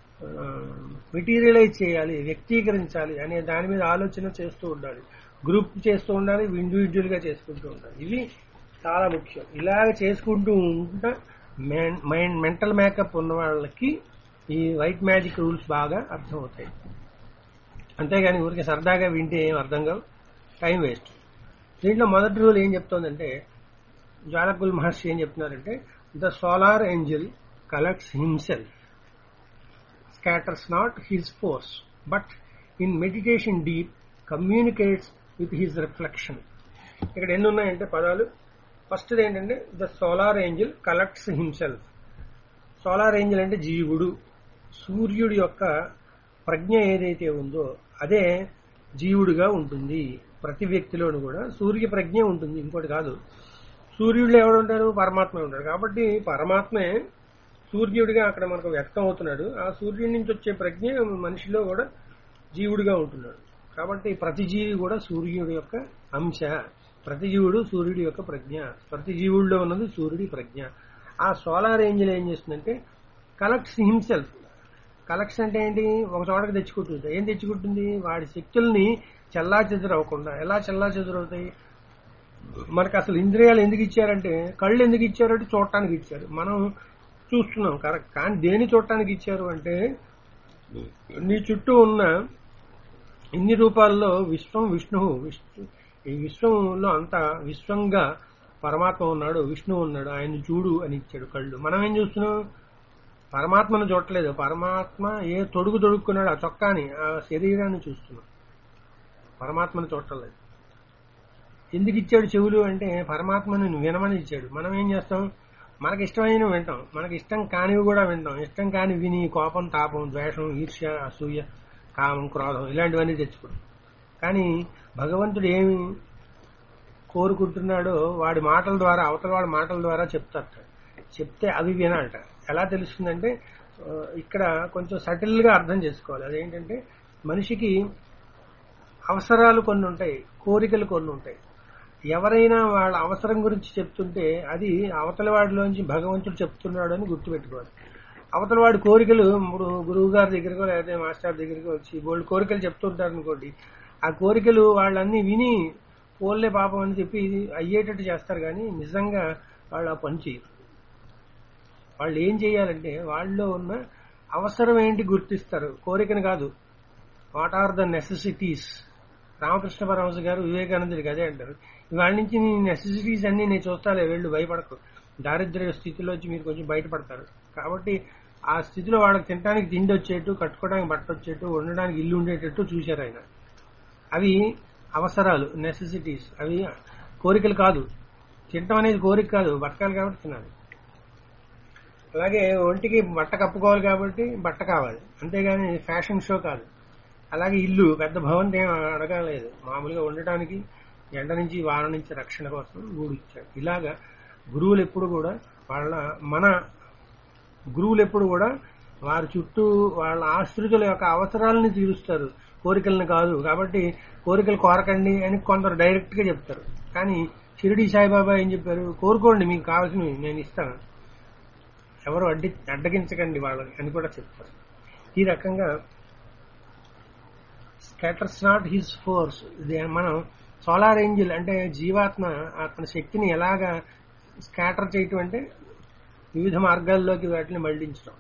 Speaker 1: మెటీరియలైజ్ చేయాలి వ్యక్తీకరించాలి అనే దాని మీద ఆలోచన చేస్తూ ఉండాలి గ్రూప్ చేస్తూ ఉండాలి ఇండివిజువల్ గా చేసుకుంటూ ఉండాలి ఇవి చాలా ముఖ్యం ఇలాగ చేసుకుంటూ ఉంటా మైండ్ మెంటల్ మేకప్ ఉన్న వాళ్ళకి ఈ వైట్ మ్యాజిక్ రూల్స్ బాగా అర్థమవుతాయి అంతేగాని ఊరికి సరదాగా వింటే ఏం అర్థం కావు టైం వేస్ట్ దీంట్లో మొదటి రూల్ ఏం చెప్తోందంటే జాలకుల్ మహర్షి ఏం చెప్తున్నారంటే the solar angel collects himself scatters not his force, but in meditation deep communicates with his reflection. ఇక్కడ ఎన్ని ఉన్నాయంటే పదాలు ఫస్ట్ ఏంటంటే the solar angel collects himself solar angel అంటే జీవుడు సూర్యుడి యొక్క ప్రజ్ఞ ఏదైతే ఉందో అదే జీవుడిగా ఉంటుంది ప్రతి వ్యక్తిలోనూ కూడా సూర్య ప్రజ్ఞ ఉంటుంది ఇంకోటి కాదు సూర్యుడిలో ఎవడు ఉంటాడు పరమాత్మ ఉంటాడు కాబట్టి పరమాత్మే సూర్యుడిగా అక్కడ మనకు వ్యక్తం అవుతున్నాడు ఆ సూర్యుడి నుంచి వచ్చే ప్రజ్ఞ మనిషిలో కూడా జీవుడిగా ఉంటున్నాడు కాబట్టి ప్రతి జీవి కూడా సూర్యుడి యొక్క అంశ ప్రతి జీవుడు సూర్యుడి యొక్క ప్రజ్ఞ ప్రతి జీవుడిలో ఉన్నది సూర్యుడి ప్రజ్ఞ ఆ సోలార్ ఏంజల్ ఏం చేస్తుందంటే కలెక్ట్స్ హిమ్సెల్ఫ్ కలెక్షన్ అంటే ఏంటి ఒక చోటకి తెచ్చుకుంటుంది ఏం తెచ్చుకుంటుంది వాడి శక్తుల్ని చెల్లా చెదురవకుండా ఎలా చెల్లా చెదురవుతాయి మనకు అసలు ఇంద్రియాలు ఎందుకు ఇచ్చారంటే కళ్ళు ఎందుకు ఇచ్చారంటే చూడటానికి ఇచ్చారు మనం చూస్తున్నాం కరెక్ట్ కానీ దేని చూడటానికి ఇచ్చారు అంటే నీ చుట్టూ ఉన్న ఇన్ని రూపాల్లో విశ్వం విష్ణువు విష్ణు ఈ విశ్వంలో అంతా విశ్వంగా పరమాత్మ ఉన్నాడు విష్ణువు ఉన్నాడు ఆయన చూడు అని ఇచ్చాడు కళ్ళు మనం ఏం చూస్తున్నాం పరమాత్మను చూడట్లేదు పరమాత్మ ఏ తొడుగు తొడుక్కున్నాడు ఆ చొక్కాని ఆ శరీరాన్ని చూస్తున్నాం పరమాత్మను చూడట్లేదు ఎందుకు ఇచ్చాడు చెవులు అంటే పరమాత్మను వినమని ఇచ్చాడు మనం ఏం చేస్తాం మనకి ఇష్టమైన వింటాం మనకి ఇష్టం కానివి కూడా వింటాం ఇష్టం కాని విని కోపం తాపం ద్వేషం ఈర్ష్య అసూయ కామం క్రోధం ఇలాంటివన్నీ తెచ్చుకుంటాం కానీ భగవంతుడు ఏమి కోరుకుంటున్నాడో వాడి మాటల ద్వారా అవతల వాడి మాటల ద్వారా చెప్తారట చెప్తే అవి వినాలట ఎలా తెలుస్తుందంటే ఆ, ఇక్కడ కొంచెం సటిల్ గా అర్థం చేసుకోవాలి అదేంటంటే మనిషికి అవసరాలు కొన్ని ఉంటాయి కోరికలు కొన్ని ఉంటాయి ఎవరైనా వాళ్ళ అవసరం గురించి చెప్తుంటే అది అవతల వాడిలోంచి భగవంతుడు చెప్తున్నాడు అని గుర్తుపెట్టుకోవాలి అవతల వాడి కోరికలు ఇప్పుడు గురువు గారి దగ్గరకో లేకపోతే మాస్టర్ దగ్గరికి వచ్చి వాళ్ళు కోరికలు చెప్తుంటారు అనుకోండి ఆ కోరికలు వాళ్ళన్నీ విని పోల్లే పాపం అని చెప్పి ఇది అయ్యేటట్టు చేస్తారు కానీ నిజంగా వాళ్ళు ఆ పని చేయరు వాళ్ళు ఏం చేయాలంటే వాళ్ళలో ఉన్న అవసరం ఏంటి గుర్తిస్తారు కోరికను కాదు what are the necessities Ramakrishna Paramahamsa garu వివేకానందుడికి అదే అంటారు ఇవాళ నుంచి నీ నెసెసిటీస్ అన్ని నేను చూస్తాలే వెళ్ళు భయపడకు దారిద్ర్య స్థితిలోంచి మీరు కొంచెం బయటపడతారు కాబట్టి ఆ స్థితిలో వాళ్ళకి తినడానికి తిండి వచ్చేట్టు కట్టుకోవడానికి బట్ట వచ్చేట్టు ఉండడానికి ఇల్లు ఉండేటట్టు చూశారు ఆయన అవి అవసరాలు నెసెసిటీస్ అవి కోరికలు కాదు తినటం అనేది కోరిక కాదు బతకాలి కాబట్టి తినాలి అలాగే ఒంటికి బట్ట కప్పుకోవాలి కాబట్టి బట్ట కావాలి అంతేగాని ఫ్యాషన్ షో కాదు అలాగే ఇల్లు పెద్ద భవంతి ఏం అడగలేదు మామూలుగా ఉండటానికి ఎండ నుంచి వాన నుంచి రక్షణ కోసం గూడు ఇచ్చాడు ఇలాగా గురువులు ఎప్పుడు కూడా వాళ్ళ మన గురువులు ఎప్పుడు కూడా వారి చుట్టూ వాళ్ళ ఆశ్రితుల యొక్క అవసరాలని తీరుస్తారు కోరికలను కాదు కాబట్టి కోరికలు కోరకండి అని కొందరు డైరెక్ట్ గా చెప్తారు కానీ షిరిడి సాయిబాబా ఏం చెప్పారు కోరుకోండి మీకు కావాల్సినవి నేను ఇస్తాను ఎవరు అడ్డి అడ్డగించకండి వాళ్ళని అని కూడా చెప్తారు ఈ రకంగా స్కాటర్స్ నాట్ హిస్ ఫోర్స్ ఇది మనం సోలార్ ఏంజిల్ అంటే జీవాత్మ అతని శక్తిని ఎలాగా స్కాటర్ చేయటం అంటే వివిధ మార్గాల్లోకి వాటిని మళ్లించడం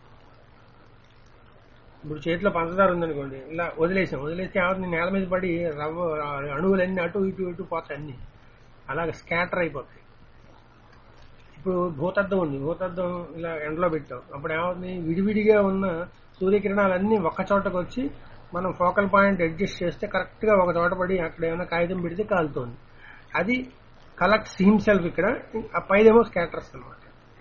Speaker 1: ఇప్పుడు చేతిలో పంచదార ఉందనుకోండి ఇలా వదిలేసాం వదిలేస్తే ఏమవుతుంది నేల మీద పడి రవ్వ అణువులన్నీ అటు ఇటు ఇటు పోతాయి అన్ని అలాగే స్కాటర్ అయిపోతాయి ఇప్పుడు భూతద్దం ఉంది భూతద్దం ఇలా ఎండలో పెట్టాం అప్పుడు ఏమవుతుంది విడివిడిగా ఉన్న సూర్యకిరణాలన్నీ ఒక్క చోటకు వచ్చి మనం ఫోకల్ పాయింట్ అడ్జస్ట్ చేస్తే కరెక్ట్ గా ఒక చోట పడి అక్కడ ఏమైనా కాగితం పెడితే కాలుతోంది అది కలెక్ట్స్ హిమ్సెల్ఫ్ ఇక్కడ ఆ పైదేమో స్కాటర్స్ అనమాట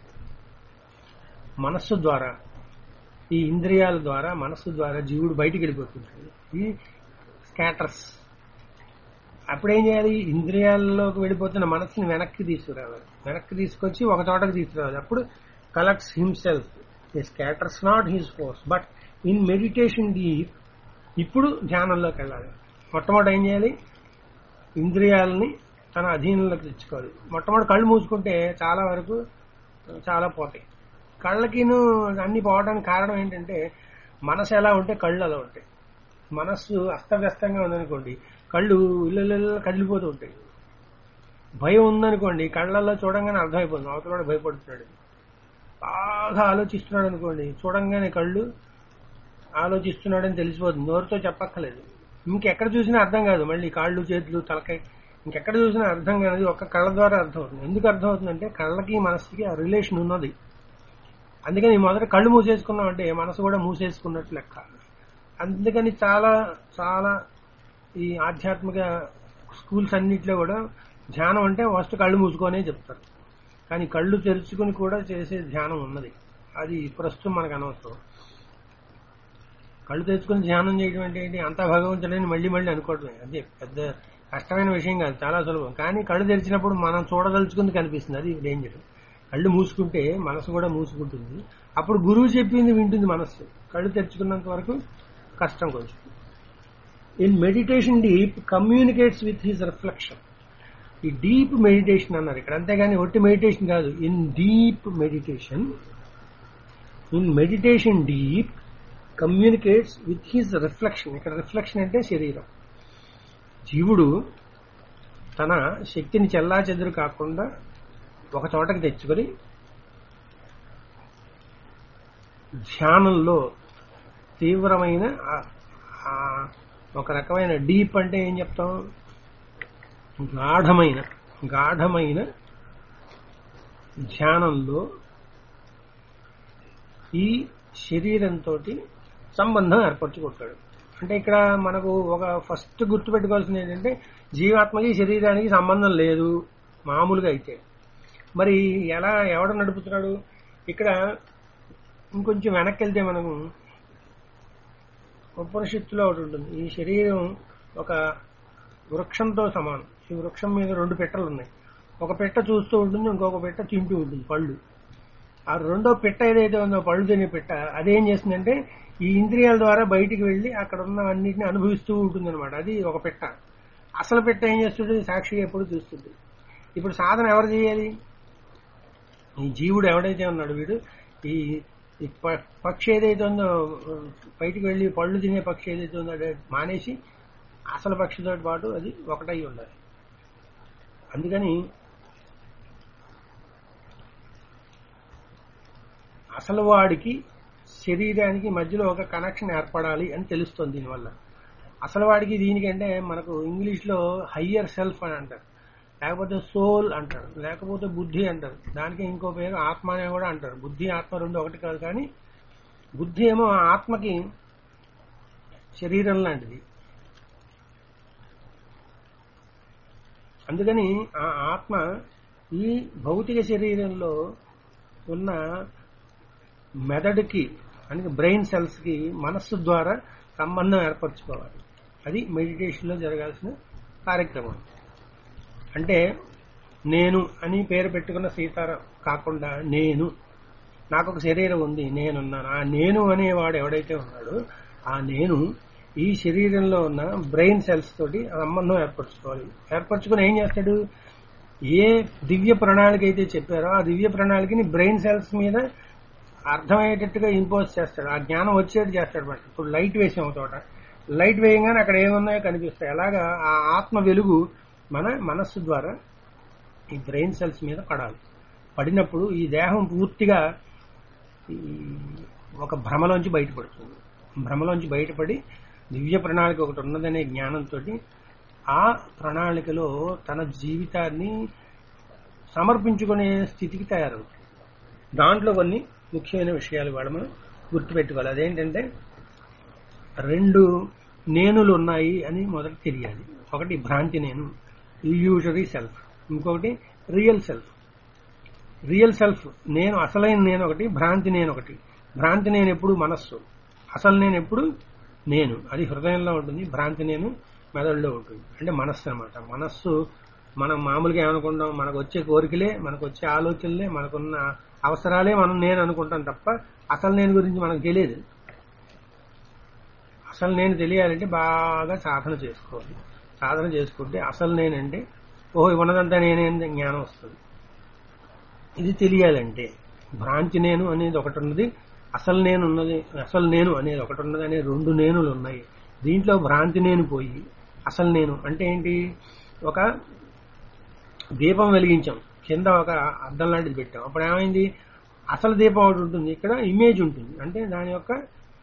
Speaker 1: మనస్సు ద్వారా ఈ ఇంద్రియాల ద్వారా మనస్సు ద్వారా జీవుడు బయటికి వెళ్ళిపోతుంటాడు ఈ స్కాటర్స్ అప్పుడేం చేయాలి ఇంద్రియాల్లోకి వెళ్ళిపోతున్న మనస్సుని వెనక్కి తీసుకురావాలి వెనక్కి తీసుకొచ్చి ఒక చోటకి తీసుకురావాలి అప్పుడు కలెక్ట్స్ హిమ్సెల్ఫ్ ఈ scatters not his force but in meditation deep ఇప్పుడు ధ్యానంలోకి వెళ్ళాలి మొట్టమొదటి ఏం చేయాలి ఇంద్రియాలని తన అధీనంలోకి తెచ్చుకోవాలి మొట్టమొదటి కళ్ళు మూసుకుంటే చాలా వరకు చాలా పోతాయి కళ్ళకిను అన్ని పోవడానికి కారణం ఏంటంటే మనసు ఎలా ఉంటే కళ్ళు అలా ఉంటాయి మనస్సు అస్తవ్యస్తంగా ఉందనుకోండి కళ్ళు ఇల్లు కదిలిపోతూ ఉంటాయి భయం ఉందనుకోండి కళ్ళల్లో చూడంగానే అర్థమైపోతుంది అవతల కూడా భయపడుతున్నాడు బాగా ఆలోచిస్తున్నాడు అనుకోండి చూడంగానే కళ్ళు ఆలోచిస్తున్నాడని తెలిసిపోతుంది నోరుతో చెప్పక్కర్లేదు ఇంకెక్కడ చూసినా అర్థం కాదు మళ్ళీ కాళ్ళు చేతులు తలకాయ ఇంకెక్కడ చూసినా అర్థం కానిది ఒక్క కళ్ళ ద్వారా అర్థమవుతుంది ఎందుకు అర్థమవుతుందంటే కళ్ళకి మనసుకి ఆ రిలేషన్ ఉన్నది అందుకని మొదట కళ్ళు మూసేసుకున్నాం అంటే మనసు కూడా మూసేసుకున్నట్టు లెక్క అందుకని చాలా చాలా ఈ ఆధ్యాత్మిక స్కూల్స్ అన్నిట్లో కూడా ధ్యానం అంటే ఫస్ట్ కళ్ళు మూసుకొనే చెప్తారు కానీ కళ్ళు తెరుచుకుని కూడా చేసే ధ్యానం ఉన్నది అది ప్రస్తుతం మనకు అనవసరం కళ్ళు తెరుచుకుని ధ్యానం చేయడం అంటే ఏంటి అంతా భగవంతుడని మళ్ళీ మళ్ళీ అనుకోవటమే అదే పెద్ద కష్టమైన విషయం కాదు చాలా సులభం కానీ కళ్ళు తెరిచినప్పుడు మనం చూడదలుచుకుంది కనిపిస్తుంది అది డేంజర్ కళ్ళు మూసుకుంటే మనసు కూడా మూసుకుంటుంది అప్పుడు గురువు చెప్పింది వింటుంది మనస్సు కళ్ళు తెరుచుకున్నంత వరకు కష్టం కొంచెం in meditation deep communicates with his reflection ఈ డీప్ మెడిటేషన్ అన్నారు ఇక్కడ అంతేగాని ఒట్టి మెడిటేషన్ కాదు in deep meditation in meditation deep communicates with his reflection ఇక్కడ రిఫ్లెక్షన్ అంటే శరీరం జీవుడు తన శక్తిని చెల్లా చెదురు కాకుండా ఒక చోటకి తెచ్చుకొని ధ్యానంలో తీవ్రమైన ఆ- ఆ ఒక రకమైన డీప్ అంటే ఏం చెప్తాం గాఢమైన గాఢమైన ధ్యానంలో ఈ శరీరంతో సంబంధం ఏర్పరచుకుంటాడు అంటే ఇక్కడ మనకు ఒక ఫస్ట్ గుర్తుపెట్టుకోవాల్సింది ఏంటంటే జీవాత్మకి శరీరానికి సంబంధం లేదు మామూలుగా అయితే మరి ఎలా ఎవడ నడుపుతున్నాడు ఇక్కడ ఇంకొంచెం వెనక్కి వెళ్తే మనము ఉపనిషత్తులో ఒకటి ఉంటుంది ఈ శరీరం ఒక వృక్షంతో సమానం ఈ వృక్షం మీద రెండు పెట్టలు ఉన్నాయి ఒక పెట్ట చూస్తూ ఉంటుంది ఇంకొక పెట్ట తింటూ ఉంటుంది పళ్ళు ఆ రెండో పెట్ట ఏదైతే ఉందో పళ్ళు తినే పెట్ట అదేం చేస్తుందంటే ఈ ఇంద్రియాల ద్వారా బయటికి వెళ్లి అక్కడ ఉన్న అన్నిటిని అనుభవిస్తూ ఉంటుంది అనమాట అది ఒక పెట్ట అసలు పెట్ట ఏం చేస్తుంది సాక్షిగా ఎప్పుడు చూస్తుంది ఇప్పుడు సాధన ఎవరు చేయాలి ఈ జీవుడు ఎవడైతే ఉన్నాడు వీడు ఈ ఈ ప- పక్షి ఏదైతే ఉందో బయటికి వెళ్ళి పళ్ళు తినే పక్షి ఏదైతే ఉందో అది మానేసి అసలు పక్షితో పాటు అది ఒకటై ఉండాలి అందుకని అసలు వాడికి శరీరానికి మధ్యలో ఒక కనెక్షన్ ఏర్పడాలి అని తెలుస్తుంది దీనివల్ల అసలు వాడికి దీనికంటే మనకు ఇంగ్లీష్ లో హయ్యర్ సెల్ఫ్ అని అంటారు లేకపోతే సోల్ అంటారు లేకపోతే బుద్ధి అంటారు దానికి ఇంకో పేరు ఆత్మ అని కూడా అంటారు బుద్ధి ఆత్మ రెండు ఒకటి కాదు కానీ బుద్ధి ఏమో ఆత్మకి శరీరం లాంటిది అందుకని ఆ ఆత్మ ఈ భౌతిక శరీరంలో ఉన్న మెదడుకి అంటే బ్రెయిన్ సెల్స్ కి మనస్సు ద్వారా సంబంధం ఏర్పరచుకోవాలి అది మెడిటేషన్ లో జరగాల్సిన కార్యక్రమం అంటే నేను అని పేరు పెట్టుకున్న సీతారాం కాకుండా నేను నాకు ఒక శరీరం ఉంది నేనున్నాను ఆ నేను అనేవాడు ఎవడైతే ఉన్నాడో ఆ నేను ఈ శరీరంలో ఉన్న బ్రెయిన్ సెల్స్ తోటి సంబంధం ఏర్పరచుకోవాలి ఏర్పరచుకుని ఏం చేస్తాడు ఏ దివ్య ప్రణాళిక అయితే చెప్పారో ఆ దివ్య ప్రణాళికని బ్రెయిన్ సెల్స్ మీద అర్థమయ్యేటట్టుగా ఇంపోజ్ చేస్తాడు ఆ జ్ఞానం వచ్చేట్టు చేస్తాడు అనమాట ఇప్పుడు లైట్ వేసాం ఒక చోట లైట్ వేయంగానే అక్కడ ఏమున్నాయో కనిపిస్తాయి అలాగా ఆ ఆత్మ వెలుగు మన మనస్సు ద్వారా ఈ బ్రెయిన్ సెల్స్ మీద పడాలి పడినప్పుడు ఈ దేహం పూర్తిగా ఈ ఒక భ్రమలోంచి బయటపడుతుంది భ్రమలోంచి బయటపడి దివ్య ప్రణాళిక ఒకటి ఉన్నదనే జ్ఞానంతో ఆ ప్రణాళికలో తన జీవితాన్ని సమర్పించుకునే స్థితికి తయారవుతుంది దాంట్లో కొన్ని ముఖ్యమైన విషయాలు కూడా మనం గుర్తుపెట్టుకోవాలి అదేంటంటే రెండు నేనులు ఉన్నాయి అని మొదట తెలియాలి ఒకటి భ్రాంతి నేను ఇల్యూజరీ సెల్ఫ్ ఇంకొకటి రియల్ సెల్ఫ్ రియల్ సెల్ఫ్ నేను అసలైన నేను ఒకటి భ్రాంతి నేను ఒకటి భ్రాంతి నేను ఎప్పుడు మనస్సు అసలు నేను ఎప్పుడు నేను అది హృదయంలో ఉంటుంది భ్రాంతి నేను మెదడులో ఉంటుంది అంటే మనస్సు అన్నమాట మనస్సు మనం మామూలుగా ఏమనుకుంటాం మనకు వచ్చే కోరికలే మనకు వచ్చే ఆలోచనలే మనకున్న అవసరాలే మనం నేను అనుకుంటాం తప్ప అసలు నేను గురించి మనకు తెలియదు అసలు నేను తెలియాలంటే బాగా సాధన చేసుకోవాలి సాధన చేసుకుంటే అసలు నేనంటే ఓహో ఉన్నదంతా నేనే అని జ్ఞానం వస్తుంది ఇది తెలియాలంటే భ్రాంతి నేను అనేది ఒకటి ఉన్నది అసలు నేను ఉన్నది అసలు నేను అనేది ఒకటి ఉన్నది అనే రెండు నేనులు ఉన్నాయి దీంట్లో భ్రాంతి నేను పోయి అసలు నేను అంటే ఏంటి ఒక దీపం వెలిగించాం కింద ఒక అద్దం లాంటిది పెట్టాం అప్పుడు ఏమైంది అసలు దీపం ఒకటి ఉంటుంది ఇక్కడ ఇమేజ్ ఉంటుంది అంటే దాని యొక్క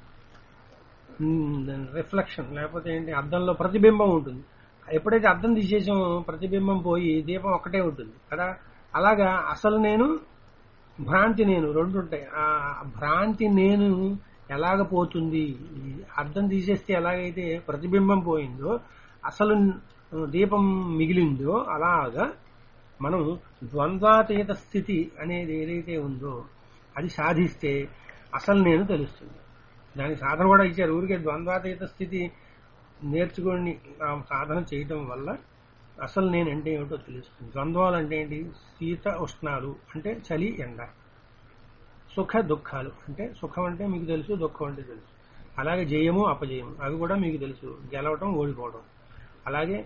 Speaker 1: రిఫ్లెక్షన్ లేకపోతే ఏంటి అద్దంలో ప్రతిబింబం ఉంటుంది ఎప్పుడైతే అద్దం తీసేసామో ప్రతిబింబం పోయి దీపం ఒక్కటే ఉంటుంది కదా అలాగా అసలు నేను భ్రాంతి నేను రెండు ఉంటాయి ఆ భ్రాంతి నేను ఎలాగ పోతుంది ఈ అద్దం తీసేస్తే ఎలాగైతే ప్రతిబింబం పోయిందో అసలు దీపం మిగిలిందో అలాగా మనం ద్వంద్వాతీత స్థితి అనేది ఏదైతే ఉందో అది సాధిస్తే అసలు నేను తెలుస్తుంది దానికి సాధన కూడా ఇచ్చారు ఊరికే ద్వంద్వాతీత స్థితి నేర్చుకొని ఆ సాధన చేయటం వల్ల అసలు నేను అంటే ఏమిటో తెలుస్తుంది ద్వంద్వాలు అంటే ఏంటి శీత ఉష్ణాలు అంటే చలి ఎండ సుఖ దుఃఖాలు అంటే సుఖం అంటే మీకు తెలుసు దుఃఖం అంటే తెలుసు అలాగే జయము అపజయము అవి కూడా మీకు తెలుసు గెలవటం ఓడిపోవడం అలాగే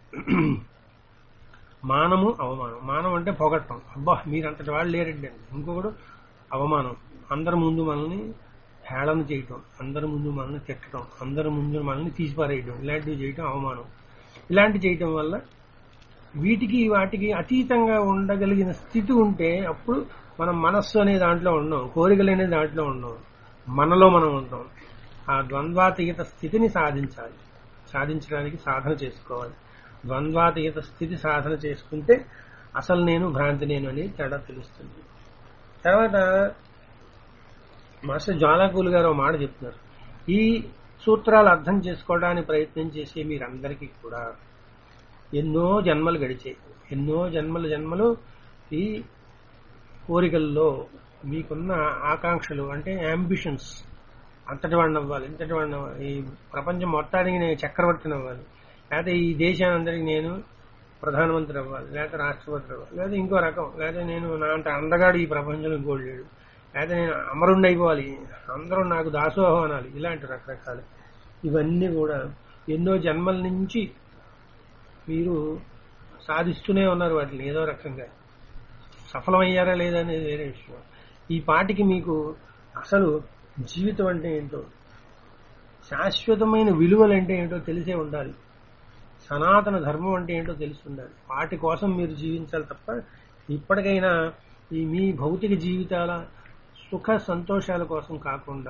Speaker 1: మానము అవమానం మానం అంటే పొగట్టం అబ్బా మీరంతటి వాళ్ళు లేరండి అండి ఇంకొకడు అవమానం అందరి ముందు మనల్ని హేళన చేయటం అందరి ముందు మనల్ని తిట్టడం అందరి ముందు మనల్ని తీసిపారేయడం ఇలాంటివి చేయటం అవమానం ఇలాంటి చేయటం వల్ల వీటికి వాటికి అతీతంగా ఉండగలిగిన స్థితి ఉంటే అప్పుడు మనం మనస్సు అనే దాంట్లో ఉన్నాం కోరికలు అనే దాంట్లో ఉన్నాం మనలో మనం ఉంటాం ఆ ద్వంద్వాతీత స్థితిని సాధించాలి సాధించడానికి సాధన చేసుకోవాలి ద్వంద్వాతీత స్థితి సాధన చేసుకుంటే అసలు నేను భ్రాంతి నేను అని తేడా తెలుస్తుంది తర్వాత మాస్టర్ జ్వాలాకూలు గారు ఒక మాట చెప్తున్నారు ఈ సూత్రాలు అర్థం చేసుకోవడానికి ప్రయత్నం చేసే మీరందరికీ కూడా ఎన్నో జన్మలు గడిచాయి ఎన్నో జన్మల జన్మలు ఈ కోరికల్లో మీకున్న ఆకాంక్షలు అంటే అంబిషన్స్ అంతటి వాడిని అవ్వాలి ఇంతటి వాడిని అవ్వాలి ఈ ప్రపంచం మొత్తానికి నేను చక్రవర్తిని అవ్వాలి లేకపోతే ఈ దేశానందరికి నేను ప్రధానమంత్రి అవ్వాలి లేకపోతే రాష్ట్రపతి అవ్వాలి లేదా ఇంకో రకం లేదా నేను నా అంత అందగాడు ఈ ప్రపంచంలో ఇంకోటి లేడు లేదా నేను అమరుండి అయిపోవాలి అందరూ నాకు దాసోహం అనాలి ఇలాంటి రకరకాలు ఇవన్నీ కూడా ఎన్నో జన్మల నుంచి మీరు సాధిస్తూనే ఉన్నారు వాటిని ఏదో రకంగా సఫలమయ్యారా లేదా అనేది వేరే విషయం ఈ పాటికి మీకు అసలు జీవితం అంటే ఏంటో శాశ్వతమైన విలువలు అంటే ఏంటో తెలిసే ఉండాలి సనాతన ధర్మం అంటే ఏంటో తెలిసి ఉండాలి వాటి కోసం మీరు జీవించాలి తప్ప ఇప్పటికైనా ఈ మీ భౌతిక జీవితాల సుఖ సంతోషాల కోసం కాకుండా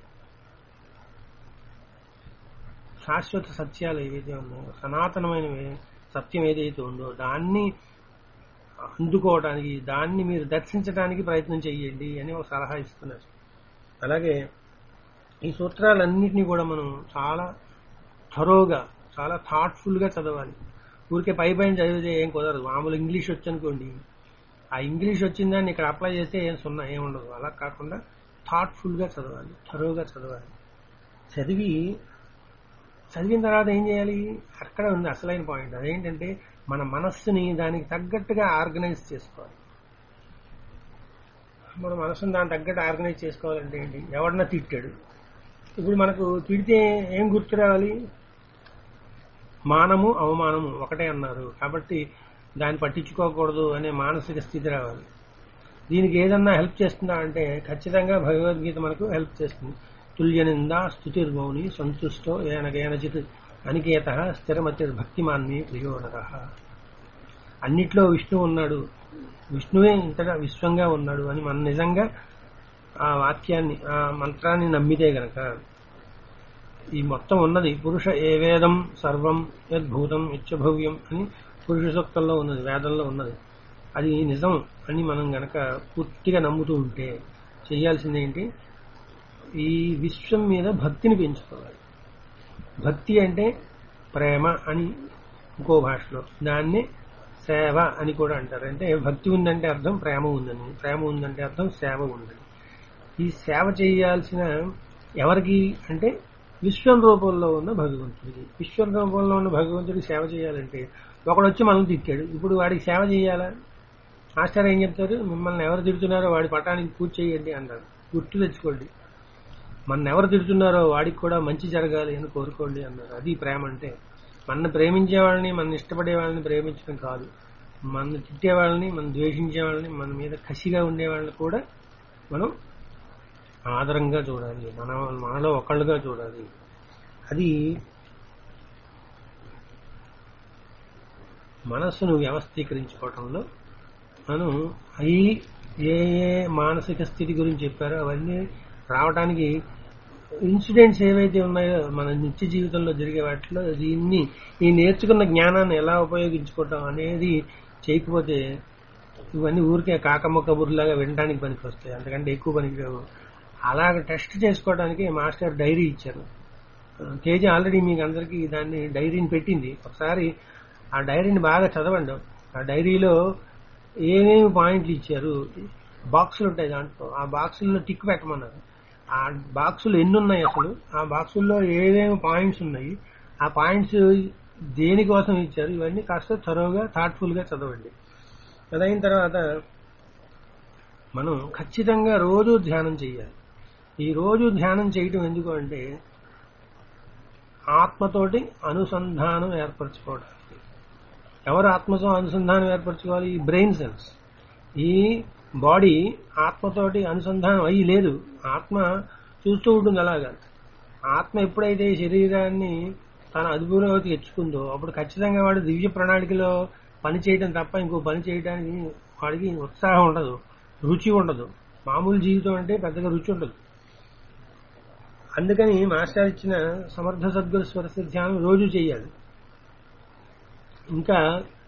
Speaker 1: శాశ్వత సత్యాలు ఏవైతే ఉన్నాయో సనాతనమైన సత్యం ఏదైతే ఉందో దాన్ని అందుకోవడానికి దాన్ని మీరు దర్శించడానికి ప్రయత్నం చేయండి అని ఒక సలహా ఇస్తున్నారు అలాగే ఈ సూత్రాలన్నింటినీ కూడా మనం చాలా థరోగా చాలా థాట్ఫుల్ గా చదవాలి ఊరికే పై పైన చదివితే ఏం కుదరదు మామూలు ఇంగ్లీష్ వచ్చనుకోండి ఆ ఇంగ్లీష్ వచ్చిందని ఇక్కడ అప్లై చేస్తే ఏం సున్నా ఏం ఉండదు అలా కాకుండా థాట్ఫుల్ గా చదవాలి థరోగా చదవాలి చదివి చదివిన తర్వాత ఏం చేయాలి అక్కడ ఉంది అసలైన పాయింట్ అదేంటంటే మన మనస్సుని దానికి తగ్గట్టుగా ఆర్గనైజ్ చేసుకోవాలి మన మనసుని దానికి తగ్గట్టు ఆర్గనైజ్ చేసుకోవాలంటే ఏంటి ఎవడన్నా తిట్టాడు ఇప్పుడు మనకు తిడితే ఏం గుర్తు రావాలి మానము అవమానము ఒకటే అన్నారు కాబట్టి దాన్ని పట్టించుకోకూడదు అనే మానసిక స్థితి రావాలి దీనికి ఏదన్నా హెల్ప్ చేస్తుందా అంటే ఖచ్చితంగా భగవద్గీత మనకు హెల్ప్ చేస్తుంది తుల్యనింద స్థుతిర్మౌని సంతుష్టో ఏన కేనచిత్ అనికేత స్థిరమతిర్ భక్తిమాన్ని ప్రియోనర అన్నిట్లో విష్ణు ఉన్నాడు విష్ణువే ఇంతగా విశ్వంగా ఉన్నాడు అని మనం నిజంగా ఆ వాక్యాన్ని ఆ మంత్రాన్ని నమ్మితే గనక ఈ మొత్తం ఉన్నది పురుష ఏ వేదం సర్వం యద్భూతం ఇచ్చభవ్యం అని పురుష సూక్తంలో ఉన్నది వేదంలో ఉన్నది అది నిజం అని మనం గనక పూర్తిగా నమ్ముతూ ఉంటే చేయాల్సింది ఏంటి ఈ విశ్వం మీద భక్తిని పెంచుకోవాలి భక్తి అంటే ప్రేమ అని ఇంకో భాషలో దాన్ని సేవ అని కూడా అంటారు అంటే భక్తి ఉందంటే అర్థం ప్రేమ ఉందని ప్రేమ ఉందంటే అర్థం సేవ ఉందని ఈ సేవ చేయాల్సిన ఎవరికి అంటే విశ్వం రూపంలో ఉన్న భగవంతుడికి విశ్వం రూపంలో ఉన్న భగవంతుడికి సేవ చేయాలంటే ఒకడు వచ్చి మనల్ని తిట్టాడు ఇప్పుడు వాడికి సేవ చేయాలా మాస్టర్ ఏం చెప్తారు మిమ్మల్ని ఎవరు తిడుతున్నారో వాడి పటానికి పూజ చేయండి అంటారు గుర్తు తెచ్చుకోండి మన ఎవరు తిడుతున్నారో వాడికి కూడా మంచి జరగాలి అని కోరుకోండి అన్నారు అది ప్రేమ అంటే మన ప్రేమించే వాళ్ళని మన ఇష్టపడే వాళ్ళని ప్రేమించడం కాదు మన తిట్టే వాళ్ళని మనం ద్వేషించే వాళ్ళని మన మీద కసిగా ఉండే వాళ్ళని కూడా మనం ఆదరంగా చూడాలి మన మనలో ఒకళ్ళుగా చూడాలి అది మనస్సును వ్యవస్థీకరించుకోవటంలో మనం అవి ఏ ఏ మానసిక స్థితి గురించి చెప్పారో అవన్నీ రావడానికి ఇన్సిడెంట్స్ ఏవైతే ఉన్నాయో మన నిత్య జీవితంలో జరిగే వాటిలో దీన్ని ఈ నేర్చుకున్న జ్ఞానాన్ని ఎలా ఉపయోగించుకోవటం అనేది చేయకపోతే ఇవన్నీ ఊరికే కాకమ్మ కబుర్లాగా వినడానికి పనికి వస్తాయి అంతకంటే ఎక్కువ పనికి రావు అలాగ టెస్ట్ చేసుకోవడానికి మాస్టర్ డైరీ ఇచ్చారు తేజ ఆల్రెడీ మీకు అందరికీ దాన్ని డైరీని పెట్టింది ఒకసారి ఆ డైరీని బాగా చదవండి ఆ డైరీలో ఏమేమి పాయింట్లు ఇచ్చారు బాక్సులు ఉంటాయి దాంట్లో ఆ బాక్సుల్లో టిక్ పెట్టమన్నారు ఆ బాక్సులు ఎన్ని ఉన్నాయి అసలు ఆ బాక్సుల్లో ఏమేమి పాయింట్స్ ఉన్నాయి ఆ పాయింట్స్ దేనికోసం ఇచ్చారు ఇవన్నీ కాస్త త్వరగా థాట్ఫుల్ గా చదవండి అదైన తర్వాత మనం ఖచ్చితంగా రోజు ధ్యానం చేయాలి ఈ రోజు ధ్యానం చేయటం ఎందుకు అంటే ఆత్మతోటి అనుసంధానం ఏర్పరచుకోవడానికి ఎవరు ఆత్మతో అనుసంధానం ఏర్పరచుకోవాలి ఈ బ్రెయిన్ సెల్స్ ఈ బాడీ ఆత్మతోటి అనుసంధానం అయ్యి లేదు ఆత్మ చూస్తూ ఉంటుంది అలాగా ఆత్మ ఎప్పుడైతే ఈ శరీరాన్ని తన అదుపులోకి తెచ్చుకుందో అప్పుడు ఖచ్చితంగా వాడు దివ్య ప్రణాళికలో పని చేయడం తప్ప ఇంకో పని చేయడానికి వాడికి ఉత్సాహం ఉండదు రుచి ఉండదు మామూలు జీవితం అంటే పెద్దగా రుచి ఉండదు అందుకని మాస్టర్ ఇచ్చిన సమర్థ సద్గురు స్వరస్థ ధ్యానం రోజు చేయాలి ఇంకా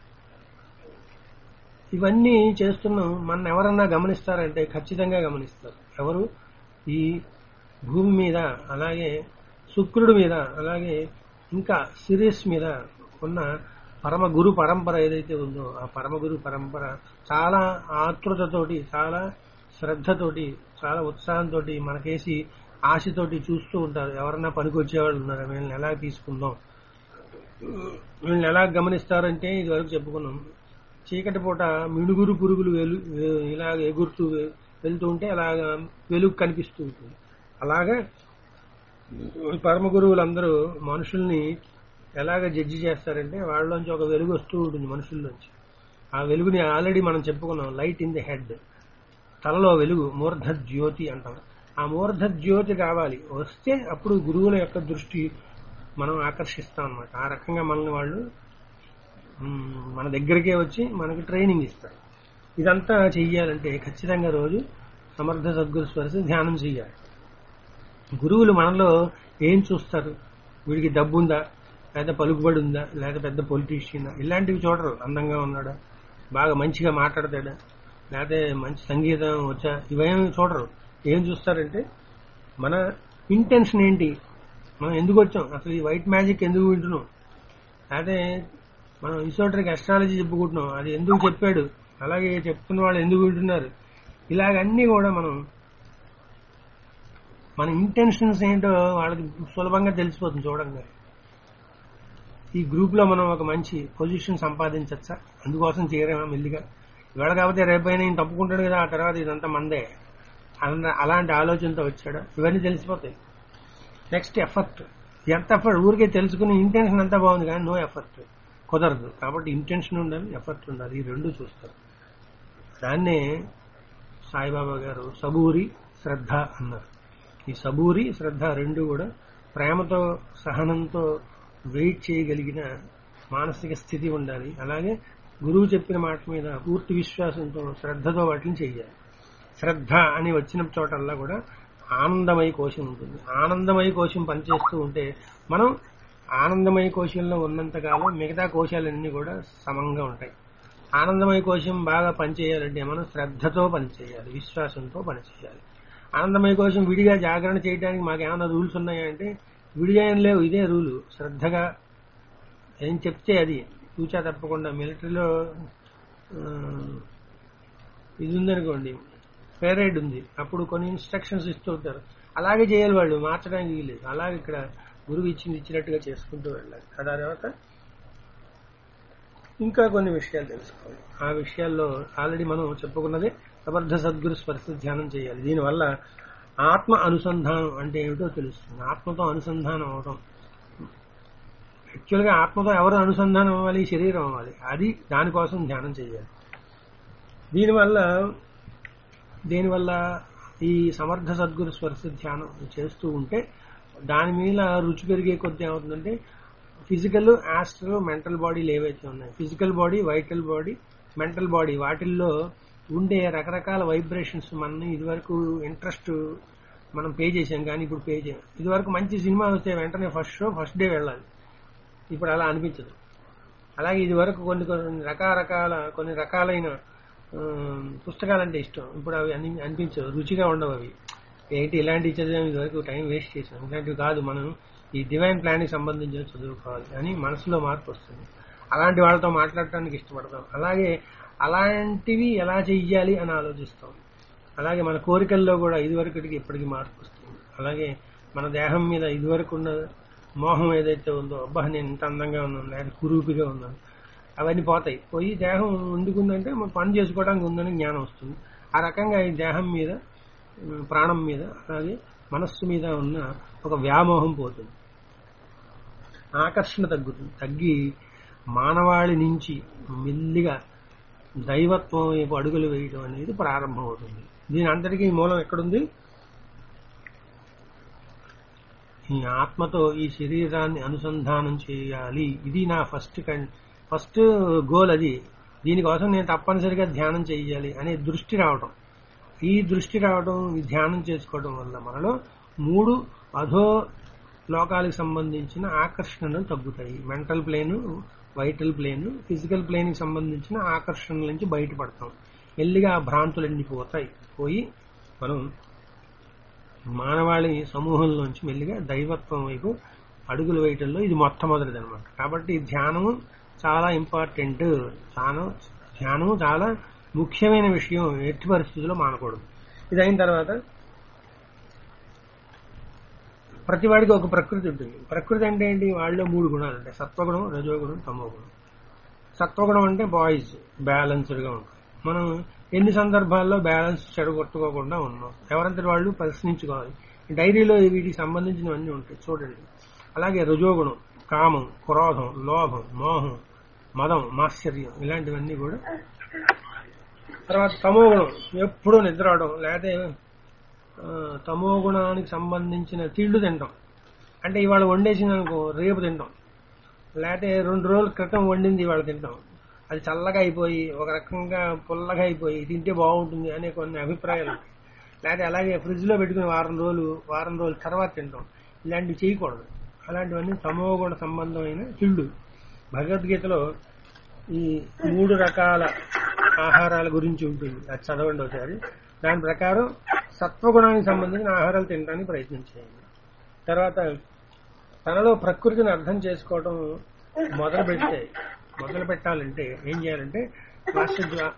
Speaker 1: ఇవన్నీ చేస్తున్నాం మన ఎవరన్నా గమనిస్తారంటే ఖచ్చితంగా గమనిస్తారు ఎవరు ఈ భూమి మీద అలాగే శుక్రుడి మీద అలాగే ఇంకా సిరీస్ మీద ఉన్న పరమ గురు పరంపర ఏదైతే ఉందో ఆ పరమ గురు పరంపర చాలా ఆతృతతోటి చాలా శ్రద్ధతోటి చాలా ఉత్సాహంతో మనకేసి ఆశతోటి చూస్తూ ఉంటారు ఎవరన్నా పనికి వచ్చేవాళ్ళు ఉన్నారు వీళ్ళని ఎలా తీసుకుందాం వీళ్ళని ఎలా గమనిస్తారంటే ఇది వరకు చెప్పుకున్నాం చీకటి పూట మినుగురు పురుగులు వెలు ఇలా ఎగురుతూ వెళ్తూ ఉంటే అలాగ వెలుగు కనిపిస్తూ ఉంటుంది అలాగా పరమ గురువులందరూ మనుషుల్ని ఎలాగ జడ్జి చేస్తారంటే వాళ్ళలోంచి ఒక వెలుగు వస్తూ ఉంటుంది మనుషుల్లోంచి ఆ వెలుగుని ఆల్రెడీ మనం చెప్పుకున్నాం లైట్ ఇన్ ది హెడ్ తలలో వెలుగు మూర్ధ జ్యోతి అంటాం ఆ మూర్ధ జ్యోతి కావాలి వస్తే అప్పుడు గురువుల యొక్క దృష్టి మనం ఆకర్షిస్తాం అనమాట ఆ రకంగా మనల్ని వాళ్ళు మ్, మన దగ్గరికే వచ్చి మనకి ట్రైనింగ్ ఇస్తారు ఇదంతా చెయ్యాలంటే ఖచ్చితంగా రోజు సమర్థ సద్గురు స్వరసి ధ్యానం చెయ్యాలి గురువులు మనలో ఏం చూస్తారు వీడికి డబ్బు ఉందా లేదా పలుకుబడి ఉందా లేదా పెద్ద పొలిటీషియన్ ఇలాంటివి చూడరు అందంగా ఉన్నాడా బాగా మంచిగా మాట్లాడతాడా లేకపోతే మంచి సంగీతం వచ్చా ఇవేమి చూడరు ఏం చూస్తారంటే మన ఇంటెన్షన్ ఏంటి మనం ఎందుకు వచ్చాం అసలు ఈ వైట్ మ్యాజిక్ ఎందుకు వింటున్నాం అదే మనం ఇసోటరికి అస్ట్రాలజీ చెప్పుకుంటున్నాం అది ఎందుకు చెప్పాడు అలాగే చెప్తున్న వాళ్ళు ఎందుకు వింటున్నారు ఇలాగన్నీ కూడా మనం మన ఇంటెన్షన్స్ ఏంటో వాళ్ళకి సులభంగా తెలిసిపోతుంది చూడంగా ఈ గ్రూప్ లో మనం ఒక మంచి పొజిషన్ సంపాదించచ్చా అందుకోసం చేరామా మెల్లిగా ఇవాళ కాకపోతే రేపైనా ఈయన తప్పుకుంటాడు కదా ఆ తర్వాత ఇదంతా మందే అన్న- అలాంటి ఆలోచనతో వచ్చాడు ఇవన్నీ తెలిసిపోతాయి నెక్స్ట్ ఎఫర్ట్ ఎంత ఎఫర్ట్ ఊరికే తెలుసుకుని ఇంటెన్షన్ అంతా బాగుంది కానీ నో ఎఫర్ట్ కుదరదు కాబట్టి ఇంటెన్షన్ ఉండాలి ఎఫర్ట్ ఉండాలి ఈ రెండు చూస్తారు దాన్నే సాయిబాబా గారు సబూరి శ్రద్ధ అన్నారు ఈ సబూరి శ్రద్ధ రెండు కూడా ప్రేమతో సహనంతో వెయిట్ చేయగలిగిన మానసిక స్థితి ఉండాలి అలాగే గురువు చెప్పిన మాట మీద పూర్తి విశ్వాసంతో శ్రద్ధతో వాటిని చేయాలి శ్రద్ధ అని వచ్చిన చోటల్లా కూడా ఆనందమయ కోశం ఉంటుంది ఆనందమయ కోశం పనిచేస్తూ ఉంటే మనం ఆనందమయ కోశంలో ఉన్నంతకాలం మిగతా కోశాలన్నీ కూడా సమంగా ఉంటాయి ఆనందమయ కోశం బాగా పనిచేయాలంటే మనం శ్రద్ధతో పనిచేయాలి విశ్వాసంతో పనిచేయాలి ఆనందమయ కోశం విడిగా జాగరణ చేయడానికి మాకు ఏమైనా రూల్స్ ఉన్నాయా అంటే విడిగా ఏం లేవు ఇదే రూలు శ్రద్ధగా ఏం చెప్తే అది తూచా తప్పకుండా మిలిటరీలో ఆ, ఇది ఉందనుకోండి పేరైడ్ ఉంది అప్పుడు కొన్ని ఇన్స్ట్రక్షన్స్ ఇస్తూ ఉంటారు అలాగే చేయాలి వాళ్ళు మార్చడానికి వీలేదు అలాగే ఇక్కడ గురువు ఇచ్చింది ఇచ్చినట్టుగా చేసుకుంటూ వెళ్ళాలి ఆ తర్వాత ఇంకా కొన్ని విషయాలు తెలుసుకోవాలి ఆ విషయాల్లో ఆల్రెడీ మనం చెప్పుకున్నదే సమర్థ సద్గురు స్పర్శ ధ్యానం చేయాలి దీనివల్ల ఆత్మ అనుసంధానం అంటే ఏమిటో తెలుస్తుంది ఆత్మతో అనుసంధానం అవడం యాక్చువల్గా ఆత్మతో ఎవరు అనుసంధానం అవ్వాలి శరీరం అవ్వాలి అది దానికోసం ధ్యానం చేయాలి దీనివల్ల దీనివల్ల ఈ సమర్థ సద్గురు స్పర్శ ధ్యానం చేస్తూ ఉంటే దాని మీద రుచి పెరిగే కొద్దీ ఏమవుతుందంటే ఫిజికల్ ఆస్ట్రల్ మెంటల్ బాడీలు ఏవైతే ఉన్నాయి physical body vital body mental body వాటిల్లో ఉండే రకరకాల వైబ్రేషన్స్ మనని ఇదివరకు ఇంట్రెస్ట్ మనం పే చేసాం కానీ ఇప్పుడు పే చేయం ఇదివరకు మంచి సినిమా వస్తే వెంటనే ఫస్ట్ షో ఫస్ట్ డే వెళ్ళాలి ఇప్పుడు అలా అనిపించదు అలాగే ఇది వరకు కొన్ని కొన్ని రకరకాల కొన్ని రకాలైన ఆ, పుస్తకాలంటే ఇష్టం ఇప్పుడు అవి అని అనిపించవు రుచిగా ఉండవు అవి ఏంటి ఇలాంటివి చదివాం ఇది వరకు టైం వేస్ట్ చేసాం ఇలాంటివి కాదు మనం ఈ డివైన్ ప్లాన్కి సంబంధించిన చదువుకోవాలి అని మనసులో మార్పు వస్తుంది అలాంటి వాళ్ళతో మాట్లాడటానికి ఇష్టపడతాం అలాగే అలాంటివి ఎలా చెయ్యాలి అని ఆలోచిస్తాం అలాగే మన కోరికల్లో కూడా ఇదివరకటికి ఇప్పటికి మార్పు వస్తుంది అలాగే మన దేహం మీద ఇదివరకు ఉన్న మోహం ఏదైతే ఉందో అబ్బా నేను ఇంత అందంగా ఉన్నాను లేదా కురూపిగా ఉన్నాను అవన్నీ పోతాయి పోయి దేహం ఎందుకుందంటే మనం పని చేసుకోవడానికి ఉందని జ్ఞానం వస్తుంది ఆ రకంగా ఈ దేహం మీద ఉమ్, ప్రాణం మీద అలాగే మనస్సు మీద ఉన్న ఒక వ్యామోహం పోతుంది ఆకర్షణ తగ్గుతుంది తగ్గి మానవాళి నుంచి మెల్లిగా దైవత్వం వైపు అడుగులు వేయడం అనేది ప్రారంభమవుతుంది దీని అంతటికీ మూలం ఎక్కడుంది ఈ ఆత్మతో ఈ శరీరాన్ని అనుసంధానం చేయాలి ఇది నా ఫస్ట్ కన్ ఫస్ట్ గోల్ అది దీనికోసం నేను తప్పనిసరిగా ధ్యానం చేయాలి అనే దృష్టి రావటం ఈ దృష్టి రావడం ఈ ధ్యానం చేసుకోవడం వల్ల మనలో మూడు అధో లోకాలకు సంబంధించిన ఆకర్షణలు తగ్గుతాయి mental plane vital plane physical ప్లేన్కి సంబంధించిన ఆకర్షణల నుంచి బయటపడతాం మెల్లిగా ఆ భ్రాంతులన్నీ పోతాయి పోయి మనం మానవాళి సమూహంలోంచి మెల్లిగా దైవత్వం వైపు అడుగులు వేయటంలో ఇది మొట్టమొదటిది అనమాట కాబట్టి ధ్యానము చాలా ఇంపార్టెంట్ చాలా ధ్యానము చాలా ముఖ్యమైన విషయం ఎట్టి పరిస్థితుల్లో మానకూడదు ఇది అయిన తర్వాత ప్రతి వాడికి ఒక ప్రకృతి ఉంటుంది ప్రకృతి అంటే ఏంటి వాళ్ళలో మూడు గుణాలు ఉంటాయి సత్వగుణం రజోగుణం తమోగుణం సత్వగుణం అంటే బాయ్స్ బ్యాలెన్స్డ్ గా ఉంటాయి మనం ఎన్ని సందర్భాల్లో బ్యాలెన్స్ చెడగొట్టుకోకుండా ఉన్నాం ఎవరంతటి వాళ్ళు ప్రశ్నించుకోవాలి డైరీలో వీటికి సంబంధించినవన్నీ ఉంటాయి చూడండి అలాగే రజోగుణం కామం క్రోధం లోభం మోహం మదం మాశ్చర్యం ఇలాంటివన్నీ కూడా తర్వాత తమోగుణం ఎప్పుడూ నిద్రవడం లేకపోతే ఆ, తమో గుణానికి సంబంధించిన తిండ్లు తింటాం అంటే ఇవాళ వండేసింది అనుకో రేపు తింటాం లేకపోతే రెండు రోజుల క్రితం వండింది ఇవాళ తింటాం అది చల్లగా అయిపోయి ఒక రకంగా పుల్లగా అయిపోయి తింటే బాగుంటుంది అనే కొన్ని అభిప్రాయాలు ఉంటాయి లేకపోతే అలాగే ఫ్రిడ్జ్ లో పెట్టుకుని వారం రోజులు వారం రోజుల తర్వాత తింటాం ఇలాంటివి చేయకూడదు అలాంటివన్నీ తమో గుణ సంబంధమైన తిళ్ళు భగవద్గీతలో ఈ మూడు రకాల ఆహారాల గురించి ఉంటుంది అది చదవండి ఒకసారి దాని ప్రకారం సత్వగుణానికి సంబంధించిన ఆహారాలు తినడానికి ప్రయత్నం చేయండి తర్వాత తనలో ప్రకృతిని అర్థం చేసుకోవడం మొదలు పెడితే మొదలు పెట్టాలంటే ఏం చేయాలంటే మాస్టర్ జ్వా-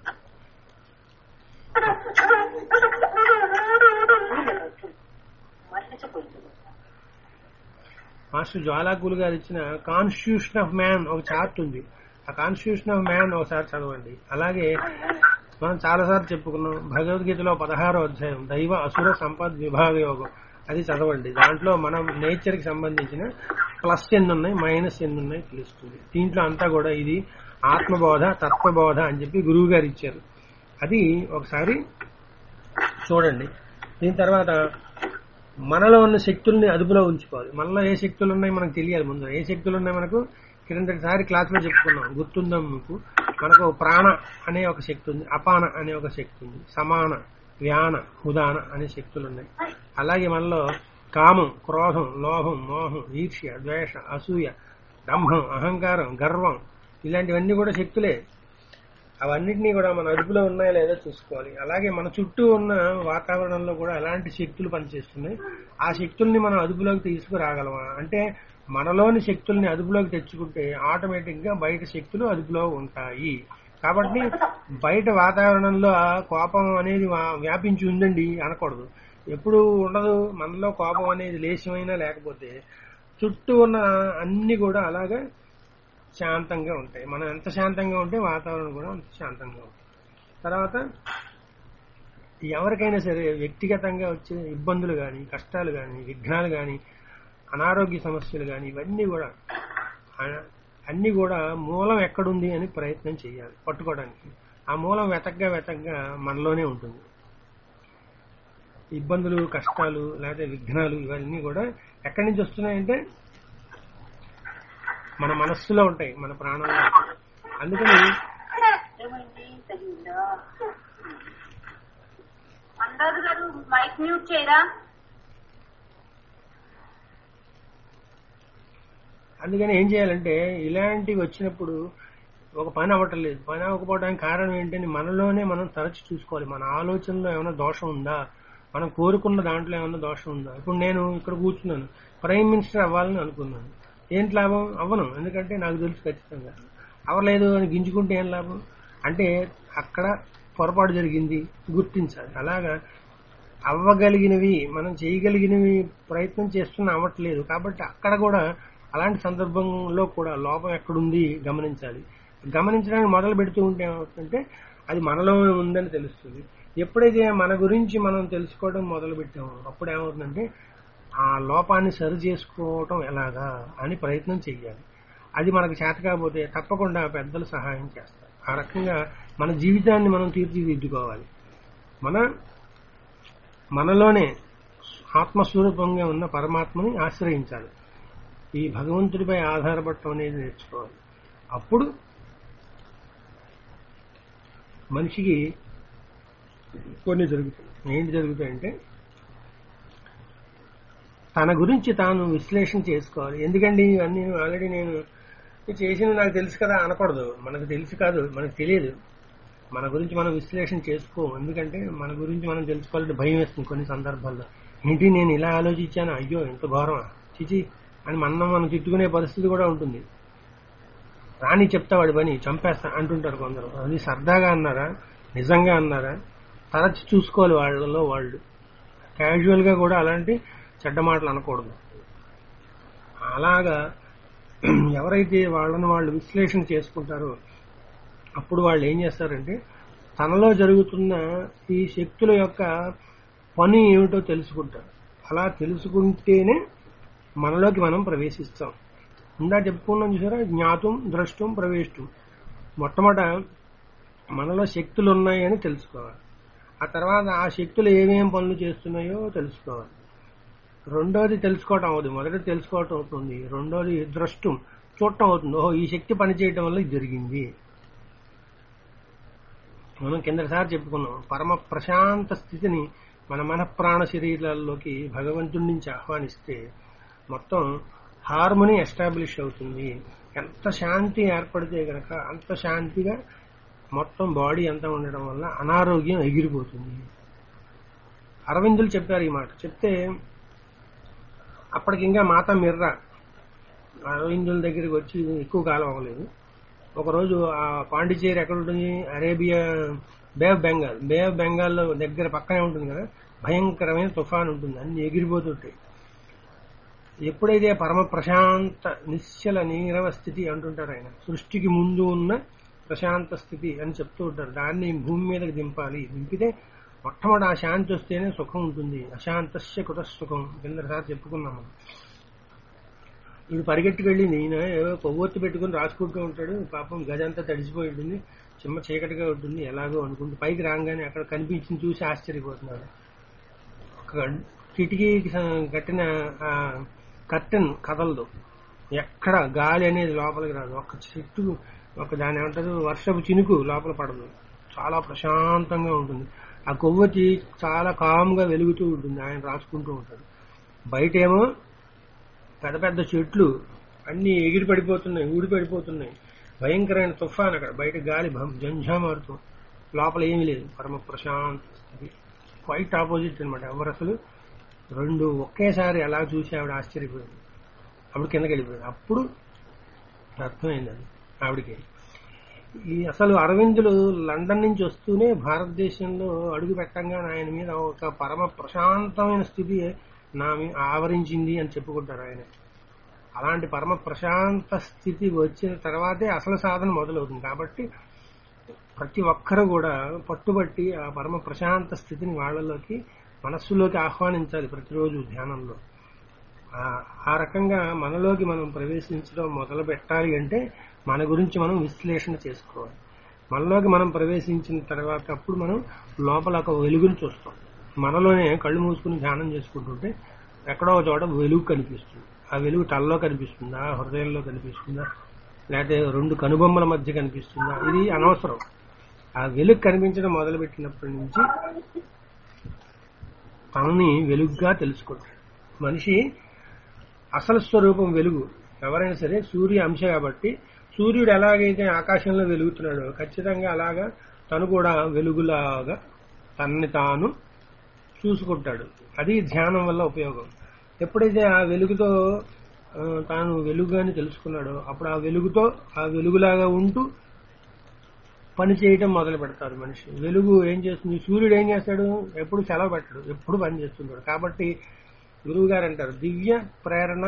Speaker 1: మాస్టర్ జ్వాలాకులు గారు ఇచ్చిన కాన్స్టిట్యూషన్ ఆఫ్ మ్యాన్ ఒక చార్ట్ ఉంది ఆ కాన్స్టిట్యూషన్ ఆఫ్ మ్యాన్ ఒకసారి చదవండి అలాగే మనం చాలాసార్లు చెప్పుకున్నాం భగవద్గీతలో పదహారో అధ్యాయం దైవ అసుర సంపద్ విభాగ యోగం అది చదవండి దాంట్లో మనం నేచర్ కి సంబంధించిన ప్లస్ ఎన్ని ఉన్నాయి మైనస్ ఎన్ని ఉన్నాయి తెలుస్తుంది దీంట్లో అంతా కూడా ఇది ఆత్మబోధ తత్వబోధ అని చెప్పి గురువు గారు ఇచ్చారు అది ఒకసారి చూడండి దీని తర్వాత మనలో ఉన్న శక్తుల్ని అదుపులో ఉంచుకోవాలి మనలో ఏ శక్తులు ఉన్నాయి మనకు తెలియాలి ముందు ఏ శక్తులు ఉన్నాయి మనకు క్రిందటిసారి క్లాస్ లో చెప్పుకున్నాం గుర్తుందా మీకు మనకు ప్రాణ అనే ఒక శక్తి ఉంది అపాన అనే ఒక శక్తి ఉంది సమాన వ్యాన ఉదాన అనే శక్తులు ఉన్నాయి అలాగే మనలో కామం క్రోధం లోభం మోహం ఈర్ష్య ద్వేష అసూయ దంభం అహంకారం గర్వం ఇలాంటివన్నీ కూడా శక్తులే అవన్నిటినీ కూడా మన అదుపులో ఉన్నాయా లేదో చూసుకోవాలి అలాగే మన చుట్టూ ఉన్న వాతావరణంలో కూడా ఎలాంటి శక్తులు పనిచేస్తున్నాయి ఆ శక్తుల్ని మనం అదుపులోకి తీసుకురాగలమా అంటే మనలోని శక్తుల్ని అదుపులోకి తెచ్చుకుంటే ఆటోమేటిక్ గా బయట శక్తులు అదుపులో ఉంటాయి కాబట్టి బయట వాతావరణంలో ఆ కోపం అనేది వా- వ్యాపించి ఉందండి అనకూడదు ఎప్పుడు ఉండదు మనలో కోపం అనేది లేశమైనా లేకపోతే చుట్టూ ఉన్న అన్ని కూడా అలాగే శాంతంగా ఉంటాయి మనం ఎంత శాంతంగా ఉంటే వాతావరణం కూడా అంత శాంతంగా ఉంటుంది తర్వాత ఎవరికైనా సరే వ్యక్తిగతంగా వచ్చే ఇబ్బందులు కానీ కష్టాలు కానీ విఘ్నాలు కానీ అనారోగ్య సమస్యలు కానీ ఇవన్నీ కూడా ఆ- అన్ని కూడా మూలం ఎక్కడుంది అని ప్రయత్నం చేయాలి పట్టుకోవడానికి ఆ మూలం వెతగ్గా వెతగ్గా మనలోనే ఉంటుంది ఇబ్బందులు కష్టాలు లేకపోతే విఘ్నాలు ఇవన్నీ కూడా ఎక్కడి నుంచి వస్తున్నాయంటే మన మనస్సులో ఉంటాయి మన ప్రాణంలో ఉంటాయి. అందుకని
Speaker 2: ఏమైంది తగిందా అనురాధ గారు మైక్ మ్యూట్ చేయరా
Speaker 1: అందుకని ఏం చేయాలంటే ఇలాంటివి వచ్చినప్పుడు ఒక పని అవ్వటం లేదు పని అవ్వకపోవడానికి కారణం ఏంటని మనలోనే మనం తరచు చూసుకోవాలి మన ఆలోచనలో ఏమైనా దోషం ఉందా మనం కోరుకున్న దాంట్లో ఏమైనా దోషం ఉందా ఇప్పుడు నేను ఇక్కడ కూర్చున్నాను ప్రైమ్ మినిస్టర్ అవ్వాలని అనుకున్నాను ఏంటి లాభం అవ్వను ఎందుకంటే నాకు తెలుసు ఖచ్చితంగా అవ్వలేదు అని గింజుకుంటే ఏం లాభం అంటే అక్కడ పొరపాటు జరిగింది గుర్తించాలి అలాగా అవ్వగలిగినవి మనం చేయగలిగినవి ప్రయత్నం చేస్తున్నా అవ్వట్లేదు కాబట్టి అక్కడ కూడా అలాంటి సందర్భంలో కూడా లోపం ఎక్కడుంది గమనించాలి గమనించడానికి మొదలు పెడుతూ ఉంటే ఏమవుతుందంటే అది మనలో ఉందని తెలుస్తుంది ఎప్పుడైతే మన గురించి మనం తెలుసుకోవడం మొదలు పెట్టామో అప్పుడు ఏమవుతుందంటే ఆ లోపాన్ని సరి చేసుకోవటం ఎలాగా అని ప్రయత్నం చెయ్యాలి అది మనకు చేత కాకపోతే తప్పకుండా పెద్దలు సహాయం చేస్తారు ఆ రకంగా మన జీవితాన్ని మనం తీర్చిదిద్దుకోవాలి మన మనలోనే ఆత్మస్వరూపంగా ఉన్న పరమాత్మని ఆశ్రయించాలి ఈ భగవంతుడిపై ఆధారపడటం అనేది నేర్చుకోవాలి అప్పుడు మనిషికి కొన్ని జరుగుతాయి ఏంటి జరుగుతాయంటే తన గురించి తాను విశ్లేషణ చేసుకోవాలి ఎందుకండి ఇవన్నీ ఆల్రెడీ నేను ఇది చేసింది నాకు తెలుసు కదా అనకూడదు మనకు తెలుసు కాదు మనకు తెలియదు మన గురించి మనం విశ్లేషణ చేసుకోం ఎందుకంటే మన గురించి మనం తెలుసుకోవాలంటే భయం వేస్తుంది కొన్ని సందర్భాల్లో ఏంటి నేను ఇలా ఆలోచించాను అయ్యో ఎంత ఘోరమా చిచి అని మనం మనం తిట్టుకునే పరిస్థితి కూడా ఉంటుంది రాని చెప్తా వాడి పని చంపేస్తా అంటుంటారు కొందరు అది సరదాగా అన్నారా నిజంగా అన్నారా తరచి చూసుకోవాలి వాళ్ళలో వాళ్ళు క్యాజువల్ గా కూడా అలాంటి చెడ్డ మాటలు అనకూడదు అలాగా ఎవరైతే వాళ్ళని వాళ్ళు విశ్లేషణ చేసుకుంటారో అప్పుడు వాళ్ళు ఏం చేస్తారంటే తనలో జరుగుతున్న ఈ శక్తుల యొక్క పని ఏమిటో తెలుసుకుంటారు అలా తెలుసుకుంటేనే మనలోకి మనం ప్రవేశిస్తాం ఇందా చెప్పుకున్నాం చూసారా జ్ఞాతం ద్రష్టం ప్రవేశం మొట్టమొదట మనలో శక్తులు ఉన్నాయని తెలుసుకోవాలి ఆ తర్వాత ఆ శక్తులు ఏమేం పనులు చేస్తున్నాయో తెలుసుకోవాలి రెండోది తెలుసుకోవటం అవుతుంది మొదటి తెలుసుకోవటం అవుతుంది రెండోది ద్రష్టం చూడటం అవుతుంది ఓహో ఈ శక్తి పనిచేయటం వల్ల ఇది జరిగింది మనం కిందసారి చెప్పుకున్నాం పరమ ప్రశాంత స్థితిని మన మన ప్రాణ శరీరాల్లోకి భగవంతుడి నుంచి ఆహ్వానిస్తే మొత్తం హార్మోనీ ఎస్టాబ్లిష్ అవుతుంది ఎంత శాంతి ఏర్పడితే గనక అంత శాంతిగా మొత్తం బాడీ అంతా ఉండడం వల్ల అనారోగ్యం ఎగిరిపోతుంది అరవిందులు చెప్పారు ఈ మాట చెప్తే అప్పటికి ఇంకా మాత మిర్ర అరవిందుల దగ్గరికి వచ్చి ఎక్కువ కాలం అవ్వలేదు ఒకరోజు ఆ పాండిచేరి ఎక్కడ ఉంటుంది Arabia bay of Bengal bay of బెంగాల్లో దగ్గర పక్కనే ఉంటుంది కదా భయంకరమైన తుఫాన్ ఉంటుంది అన్ని ఎగిరిపోతుంటాయి ఎప్పుడైతే పరమ ప్రశాంత నిశ్చల నీరవ స్థితి అంటుంటారు ఆయన సృష్టికి ముందు ఉన్న ప్రశాంత స్థితి అని చెప్తూ ఉంటారు దాన్ని భూమి మీదకి దింపాలి దింపితే మొట్టమొదటి ఆ శాంతి వస్తేనే సుఖం ఉంటుంది అశాంతస్య కుత సుఖం కిందసారి చెప్పుకున్నాం మనం వీడు పరిగెట్టుకెళ్ళి నేను ఏవో కొవ్వొత్తి పెట్టుకుని రాసుకుంటూ ఉంటాడు పాపం గదంతా తడిసిపోయి ఉంటుంది చిమ్మ చీకటిగా ఉంటుంది ఎలాగో అనుకుంటూ పైకి రాగానే అక్కడ కనిపించింది చూసి ఆశ్చర్యపోతున్నాడు ఒక కిటికీకి స- కట్టిన ఆ కర్టెన్ కదలదు ఎక్కడ గాలి అనేది లోపలికి రాదు ఒక చెట్టు ఒక దాని ఏమంటారు వర్షపు చినుకు లోపల పడదు చాలా ప్రశాంతంగా ఉంటుంది ఆ కొవ్వొత్తి చాలా కామ్గా వెలుగుతూ ఉంటుంది ఆయన రాసుకుంటూ ఉంటాడు బయటేమో పెద్ద పెద్ద చెట్లు అన్ని ఎగిరి పడిపోతున్నాయి ఊడి పడిపోతున్నాయి భయంకరమైన తుఫాన్ అక్కడ బయట గాలి భం- జంఝామారుతూ లోపల ఏమీ లేదు పరమ ప్రశాంత స్థితి క్వైట్ ఆపోజిట్ అనమాట ఎవరు అసలు రెండు ఒకేసారి ఎలా చూసి ఆవిడ ఆశ్చర్యపోయింది అప్పుడు కిందకి వెళ్ళిపోయింది అప్పుడు అర్థమైంది అది ఆవిడకి ఈ అసలు అరవిందులు లండన్ నుంచి వస్తూనే భారతదేశంలో అడుగు పెట్టంగానే ఆయన మీద ఒక పరమ ప్రశాంతమైన స్థితి నా మీ ఆవరించింది అని చెప్పుకుంటారు ఆయన అలాంటి పరమ ప్రశాంత స్థితి వచ్చిన తర్వాతే అసలు సాధన మొదలవుతుంది కాబట్టి ప్రతి ఒక్కరు కూడా పట్టుబట్టి ఆ పరమ ప్రశాంత స్థితిని వాళ్ళలోకి మనస్సులోకి ఆహ్వానించాలి ప్రతిరోజు ధ్యానంలో ఆ- ఆ రకంగా మనలోకి మనం ప్రవేశించడం మొదలు పెట్టాలి అంటే మన గురించి మనం విశ్లేషణ చేసుకోవాలి మనలోకి మనం ప్రవేశించిన తర్వాత అప్పుడు మనం లోపల ఒక వెలుగుని చూస్తాం మనలోనే కళ్ళు మూసుకుని ధ్యానం చేసుకుంటుంటే ఎక్కడో ఒక చోట వెలుగు కనిపిస్తుంది ఆ వెలుగు తలలో కనిపిస్తుందా హృదయంలో కనిపిస్తుందా లేకపోతే రెండు కనుబొమ్మల మధ్య కనిపిస్తుందా ఇది అనవసరం ఆ వెలుగు కనిపించడం మొదలుపెట్టినప్పటి నుంచి తనని వెలుగుగా తెలుసుకుంటాడు మనిషి అసలు స్వరూపం వెలుగు ఎవరైనా సరే సూర్య అంశ కాబట్టి సూర్యుడు ఎలాగైతే ఆకాశంలో వెలుగుతున్నాడో ఖచ్చితంగా అలాగా తను కూడా వెలుగులాగా తన్ని తాను చూసుకుంటాడు అది ధ్యానం వల్ల ఉపయోగం ఎప్పుడైతే ఆ వెలుగుతో ఆ, తాను వెలుగు అని తెలుసుకున్నాడో అప్పుడు ఆ వెలుగుతో ఆ వెలుగులాగా ఉంటూ పని చేయటం మొదలు పెడతారు మనిషి వెలుగు ఏం చేస్తుంది సూర్యుడు ఏం చేస్తాడు ఎప్పుడు సెలవు పెట్టడు ఎప్పుడు పని చేస్తుంటాడు కాబట్టి గురువు గారు అంటారు దివ్య ప్రేరణ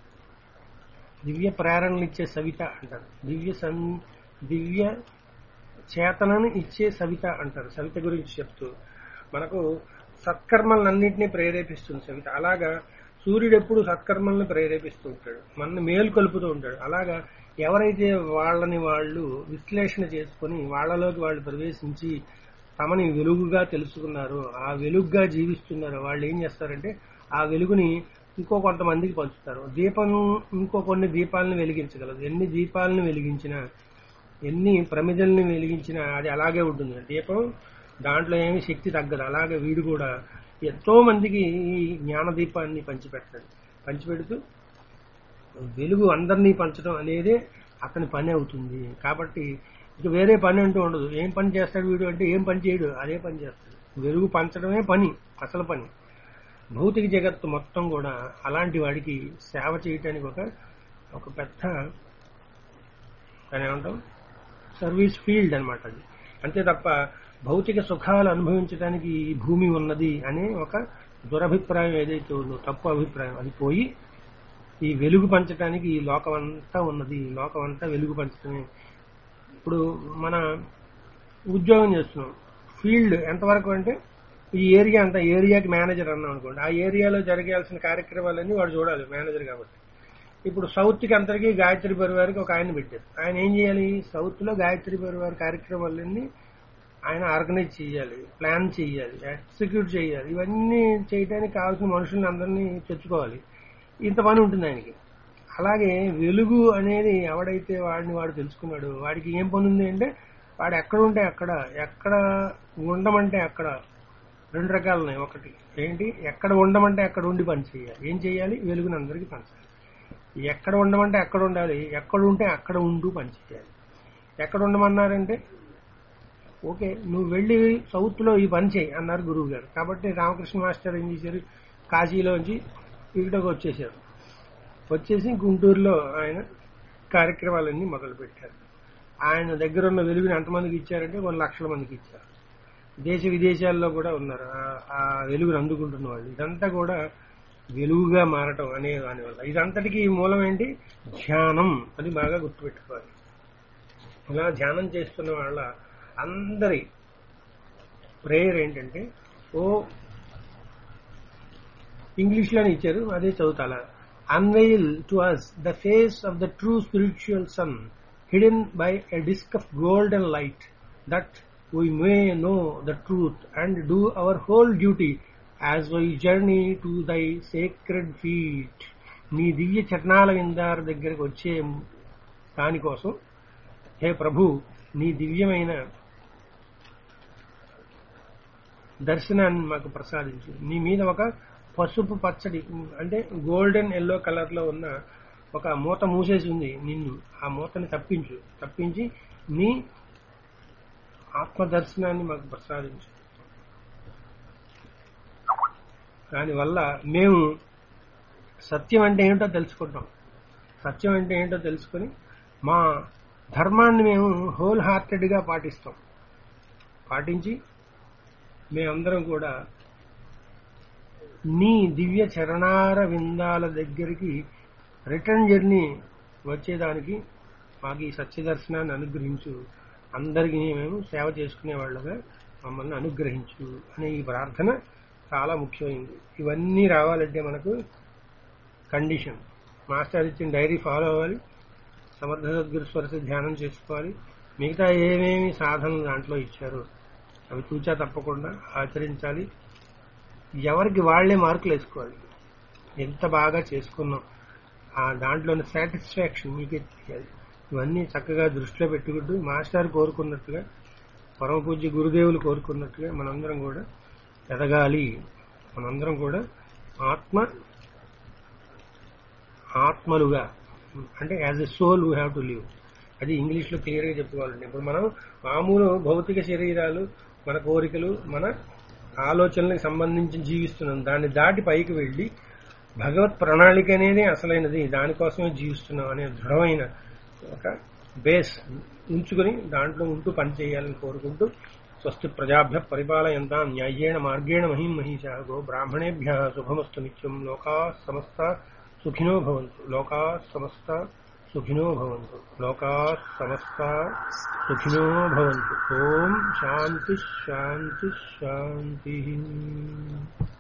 Speaker 1: దివ్య ప్రేరణలు ఇచ్చే సవిత అంటారు దివ్య సం దివ్య చేతనని ఇచ్చే సవిత అంటారు సవిత గురించి చెప్తూ మనకు సత్కర్మలన్నింటినీ ప్రేరేపిస్తుంది సవిత అలాగా సూర్యుడు ఎప్పుడు సత్కర్మల్ని ప్రేరేపిస్తూ ఉంటాడు మనల్ని మేలు కలుపుతూ ఉంటాడు అలాగా ఎవరైతే వాళ్ళని వాళ్ళు విశ్లేషణ చేసుకొని వాళ్ళలోకి వాళ్ళు ప్రవేశించి తమని వెలుగుగా తెలుసుకున్నారో ఆ వెలుగుగా జీవిస్తున్నారో వాళ్ళు ఏం చేస్తారంటే ఆ వెలుగుని ఇంకో కొంతమందికి పంచుతారు దీపం ఇంకో కొన్ని దీపాలను వెలిగించగలదు ఎన్ని దీపాలను వెలిగించినా ఎన్ని ప్రమిదల్ని వెలిగించినా అది అలాగే ఉంటుంది దీపం దాంట్లో ఏమి శక్తి తగ్గదు అలాగే వీడు కూడా ఎంతో మందికి ఈ జ్ఞాన దీపాన్ని పంచిపెడతాడు పంచిపెడుతూ వెలుగు అందరినీ పంచడం అనేది అతని పని అవుతుంది కాబట్టి ఇక వేరే పని అంటూ ఉండదు ఏం పని చేస్తాడు వీడు అంటే ఏం పని చేయడు అదే పని చేస్తాడు వెలుగు పంచడమే పని అసలు పని భౌతిక జగత్తు మొత్తం కూడా అలాంటి వాడికి సేవ చేయటానికి ఒక ఒక పెద్ద దాని ఏమంటాం సర్వీస్ ఫీల్డ్ అన్నమాట అది అంతే తప్ప భౌతిక సుఖాలు అనుభవించడానికి ఈ భూమి ఉన్నది అనే ఒక దురభిప్రాయం ఏదైతే ఉందో తప్పు అభిప్రాయం అది పోయి ఈ వెలుగు పంచడానికి ఈ లోకం అంతా ఉన్నది ఈ లోకం అంతా వెలుగు పంచడమే ఇప్పుడు మన ఉద్యోగం చేస్తున్నాం ఫీల్డ్ ఎంతవరకు అంటే ఈ ఏరియా అంతా ఏరియాకి మేనేజర్ అన్నాం అనుకోండి ఆ ఏరియాలో జరగాల్సిన కార్యక్రమాలన్నీ వాడు చూడాలి మేనేజర్ కాబట్టి ఇప్పుడు సౌత్ కి అంతటికి గాయత్రి పరివారికి ఒక ఆయన పెట్టారు ఆయన ఏం చేయాలి సౌత్ లో గాయత్రి పరివారి కార్యక్రమాలన్నీ ఆయన ఆర్గనైజ్ చేయాలి ప్లాన్ చేయాలి ఎగ్జిక్యూట్ చేయాలి ఇవన్నీ చేయడానికి కావాల్సిన మనుషుల్ని అందరినీ తెచ్చుకోవాలి ఇంత పని ఉంటుంది ఆయనకి అలాగే వెలుగు అనేది ఎవడైతే వాడిని వాడు తెలుసుకున్నాడు వాడికి ఏం పని ఉంది అంటే వాడు ఎక్కడ ఉంటే అక్కడ ఎక్కడ ఉండమంటే అక్కడ రెండు రకాలు ఉన్నాయి ఒకటి ఏంటి ఎక్కడ ఉండమంటే అక్కడ ఉండి పని చేయాలి ఏం చేయాలి వెలుగుని అందరికీ పంచాలి ఎక్కడ ఉండమంటే అక్కడ ఉండాలి ఎక్కడ ఉంటే అక్కడ ఉంటూ పని చేయాలి ఎక్కడ ఉండమన్నారంటే ఓకే నువ్వు వెళ్ళి సౌత్ లో ఈ పని చేయి అన్నారు గురువు గారు కాబట్టి రామకృష్ణ మాస్టర్ ఏం చేశారు కాశీలోంచి ఇక్కడికి వచ్చేసారు వచ్చేసి గుంటూరులో ఆయన కార్యక్రమాలన్నీ మొదలు పెట్టారు ఆయన దగ్గర ఉన్న వెలుగుని ఎంతమందికి ఇచ్చారంటే కొన్ని లక్షల మందికి ఇచ్చారు దేశ విదేశాల్లో కూడా ఉన్నారు ఆ- ఆ వెలుగును అందుకుంటున్న వాళ్ళు ఇదంతా కూడా వెలుగుగా మారటం అనే దానివల్ల ఇదంతటికీ మూలం ఏంటి ధ్యానం అది బాగా గుర్తుపెట్టుకోవాలి ఇలా ధ్యానం చేస్తున్న వాళ్ళ అందరి ప్రేయర్ ఏంటంటే ఓ ఇంగ్లీష్లోనే ఇచ్చారు అదే చదువుతాలా unveil to us the face of the true spiritual sun hidden by a disk of gold and light that we may know the truth and do our whole duty as we journey to thy sacred feet నీ దివ్య చరణాల విందార్ దగ్గరికి వచ్చే దానికోసం హే ప్రభు నీ దివ్యమైన దర్శనాన్ని మాకు ప్రసాదించు నీ మీద ఒక పసుపు పచ్చడి అంటే గోల్డెన్ ఎల్లో కలర్ లో ఉన్న ఒక మూత మూసేసి ఉంది నిన్ను ఆ మూతని తప్పించు తప్పించి నీ ఆత్మ దర్శనాన్ని మాకు ప్రసాదించు దానివల్ల మేము సత్యం అంటే ఏంటో తెలుసుకుంటాం సత్యం అంటే ఏంటో తెలుసుకొని మా ధర్మాన్ని మేము హోల్ హార్టెడ్గా పాటిస్తాం పాటించి మేమందరం కూడా నీ దివ్య చరణార విందాల దగ్గరికి రిటర్న్ జర్నీ వచ్చేదానికి మాకు ఈ సత్య దర్శనాన్ని అనుగ్రహించు అందరికీ మేము సేవ చేసుకునే వాళ్ళగా మమ్మల్ని అనుగ్రహించు అనే ఈ ప్రార్థన చాలా ముఖ్యమైనది ఇవన్నీ రావాలంటే మనకు కండిషన్ మాస్టర్ ఇచ్చిన డైరీ ఫాలో అవ్వాలి సమర్థ సద్గురు స్వరస ధ్యానం చేసుకోవాలి మిగతా ఏమేమి సాధనలు దాంట్లో ఇచ్చారో అవి చూచా తప్పకుండా ఆచరించాలి ఎవరికి వాళ్లే మార్కులు వేసుకోవాలి ఎంత బాగా చేసుకున్నాం ఆ దాంట్లోని సాటిస్ఫాక్షన్ మీకే తెలియాలి ఇవన్నీ చక్కగా దృష్టిలో పెట్టుకుంటూ మాస్టర్ కోరుకున్నట్టుగా పరమ పూజ్య గురుదేవులు కోరుకున్నట్టుగా మనందరం కూడా ఎదగాలి మనందరం కూడా ఆత్మ ఆత్మలుగా అంటే as a soul we have to live అది ఇంగ్లీష్లో క్లియర్గా చెప్పుకోవాలండి ఇప్పుడు మనం మామూలు భౌతిక శరీరాలు మన కోరికలు మన ఆలోచనలకు సంబంధించి జీవిస్తున్నాం దాన్ని దాటి పైకి వెళ్ళి భగవత్ ప్రణాళిక అనేది అసలైనది దానికోసమే జీవిస్తున్నాం అనే దృఢమైన ఒక బేస్ ఉంచుకొని దాంట్లో ఉంటూ పనిచేయాలని కోరుకుంటూ స్వస్తి ప్రజాభ్య పరిపాలయంతా న్యాయేణ మార్గేణ మహిం మహిషా గో బ్రాహ్మణేభ్య శుభమస్తు నిత్యం లోకా సమస్త సుఖినో భవంతు లోకా సమస్త సుఖినో భవంతు లోకా సమస్త సుఖినో భవంతు ఓం శాంతి శాంతి శాంతి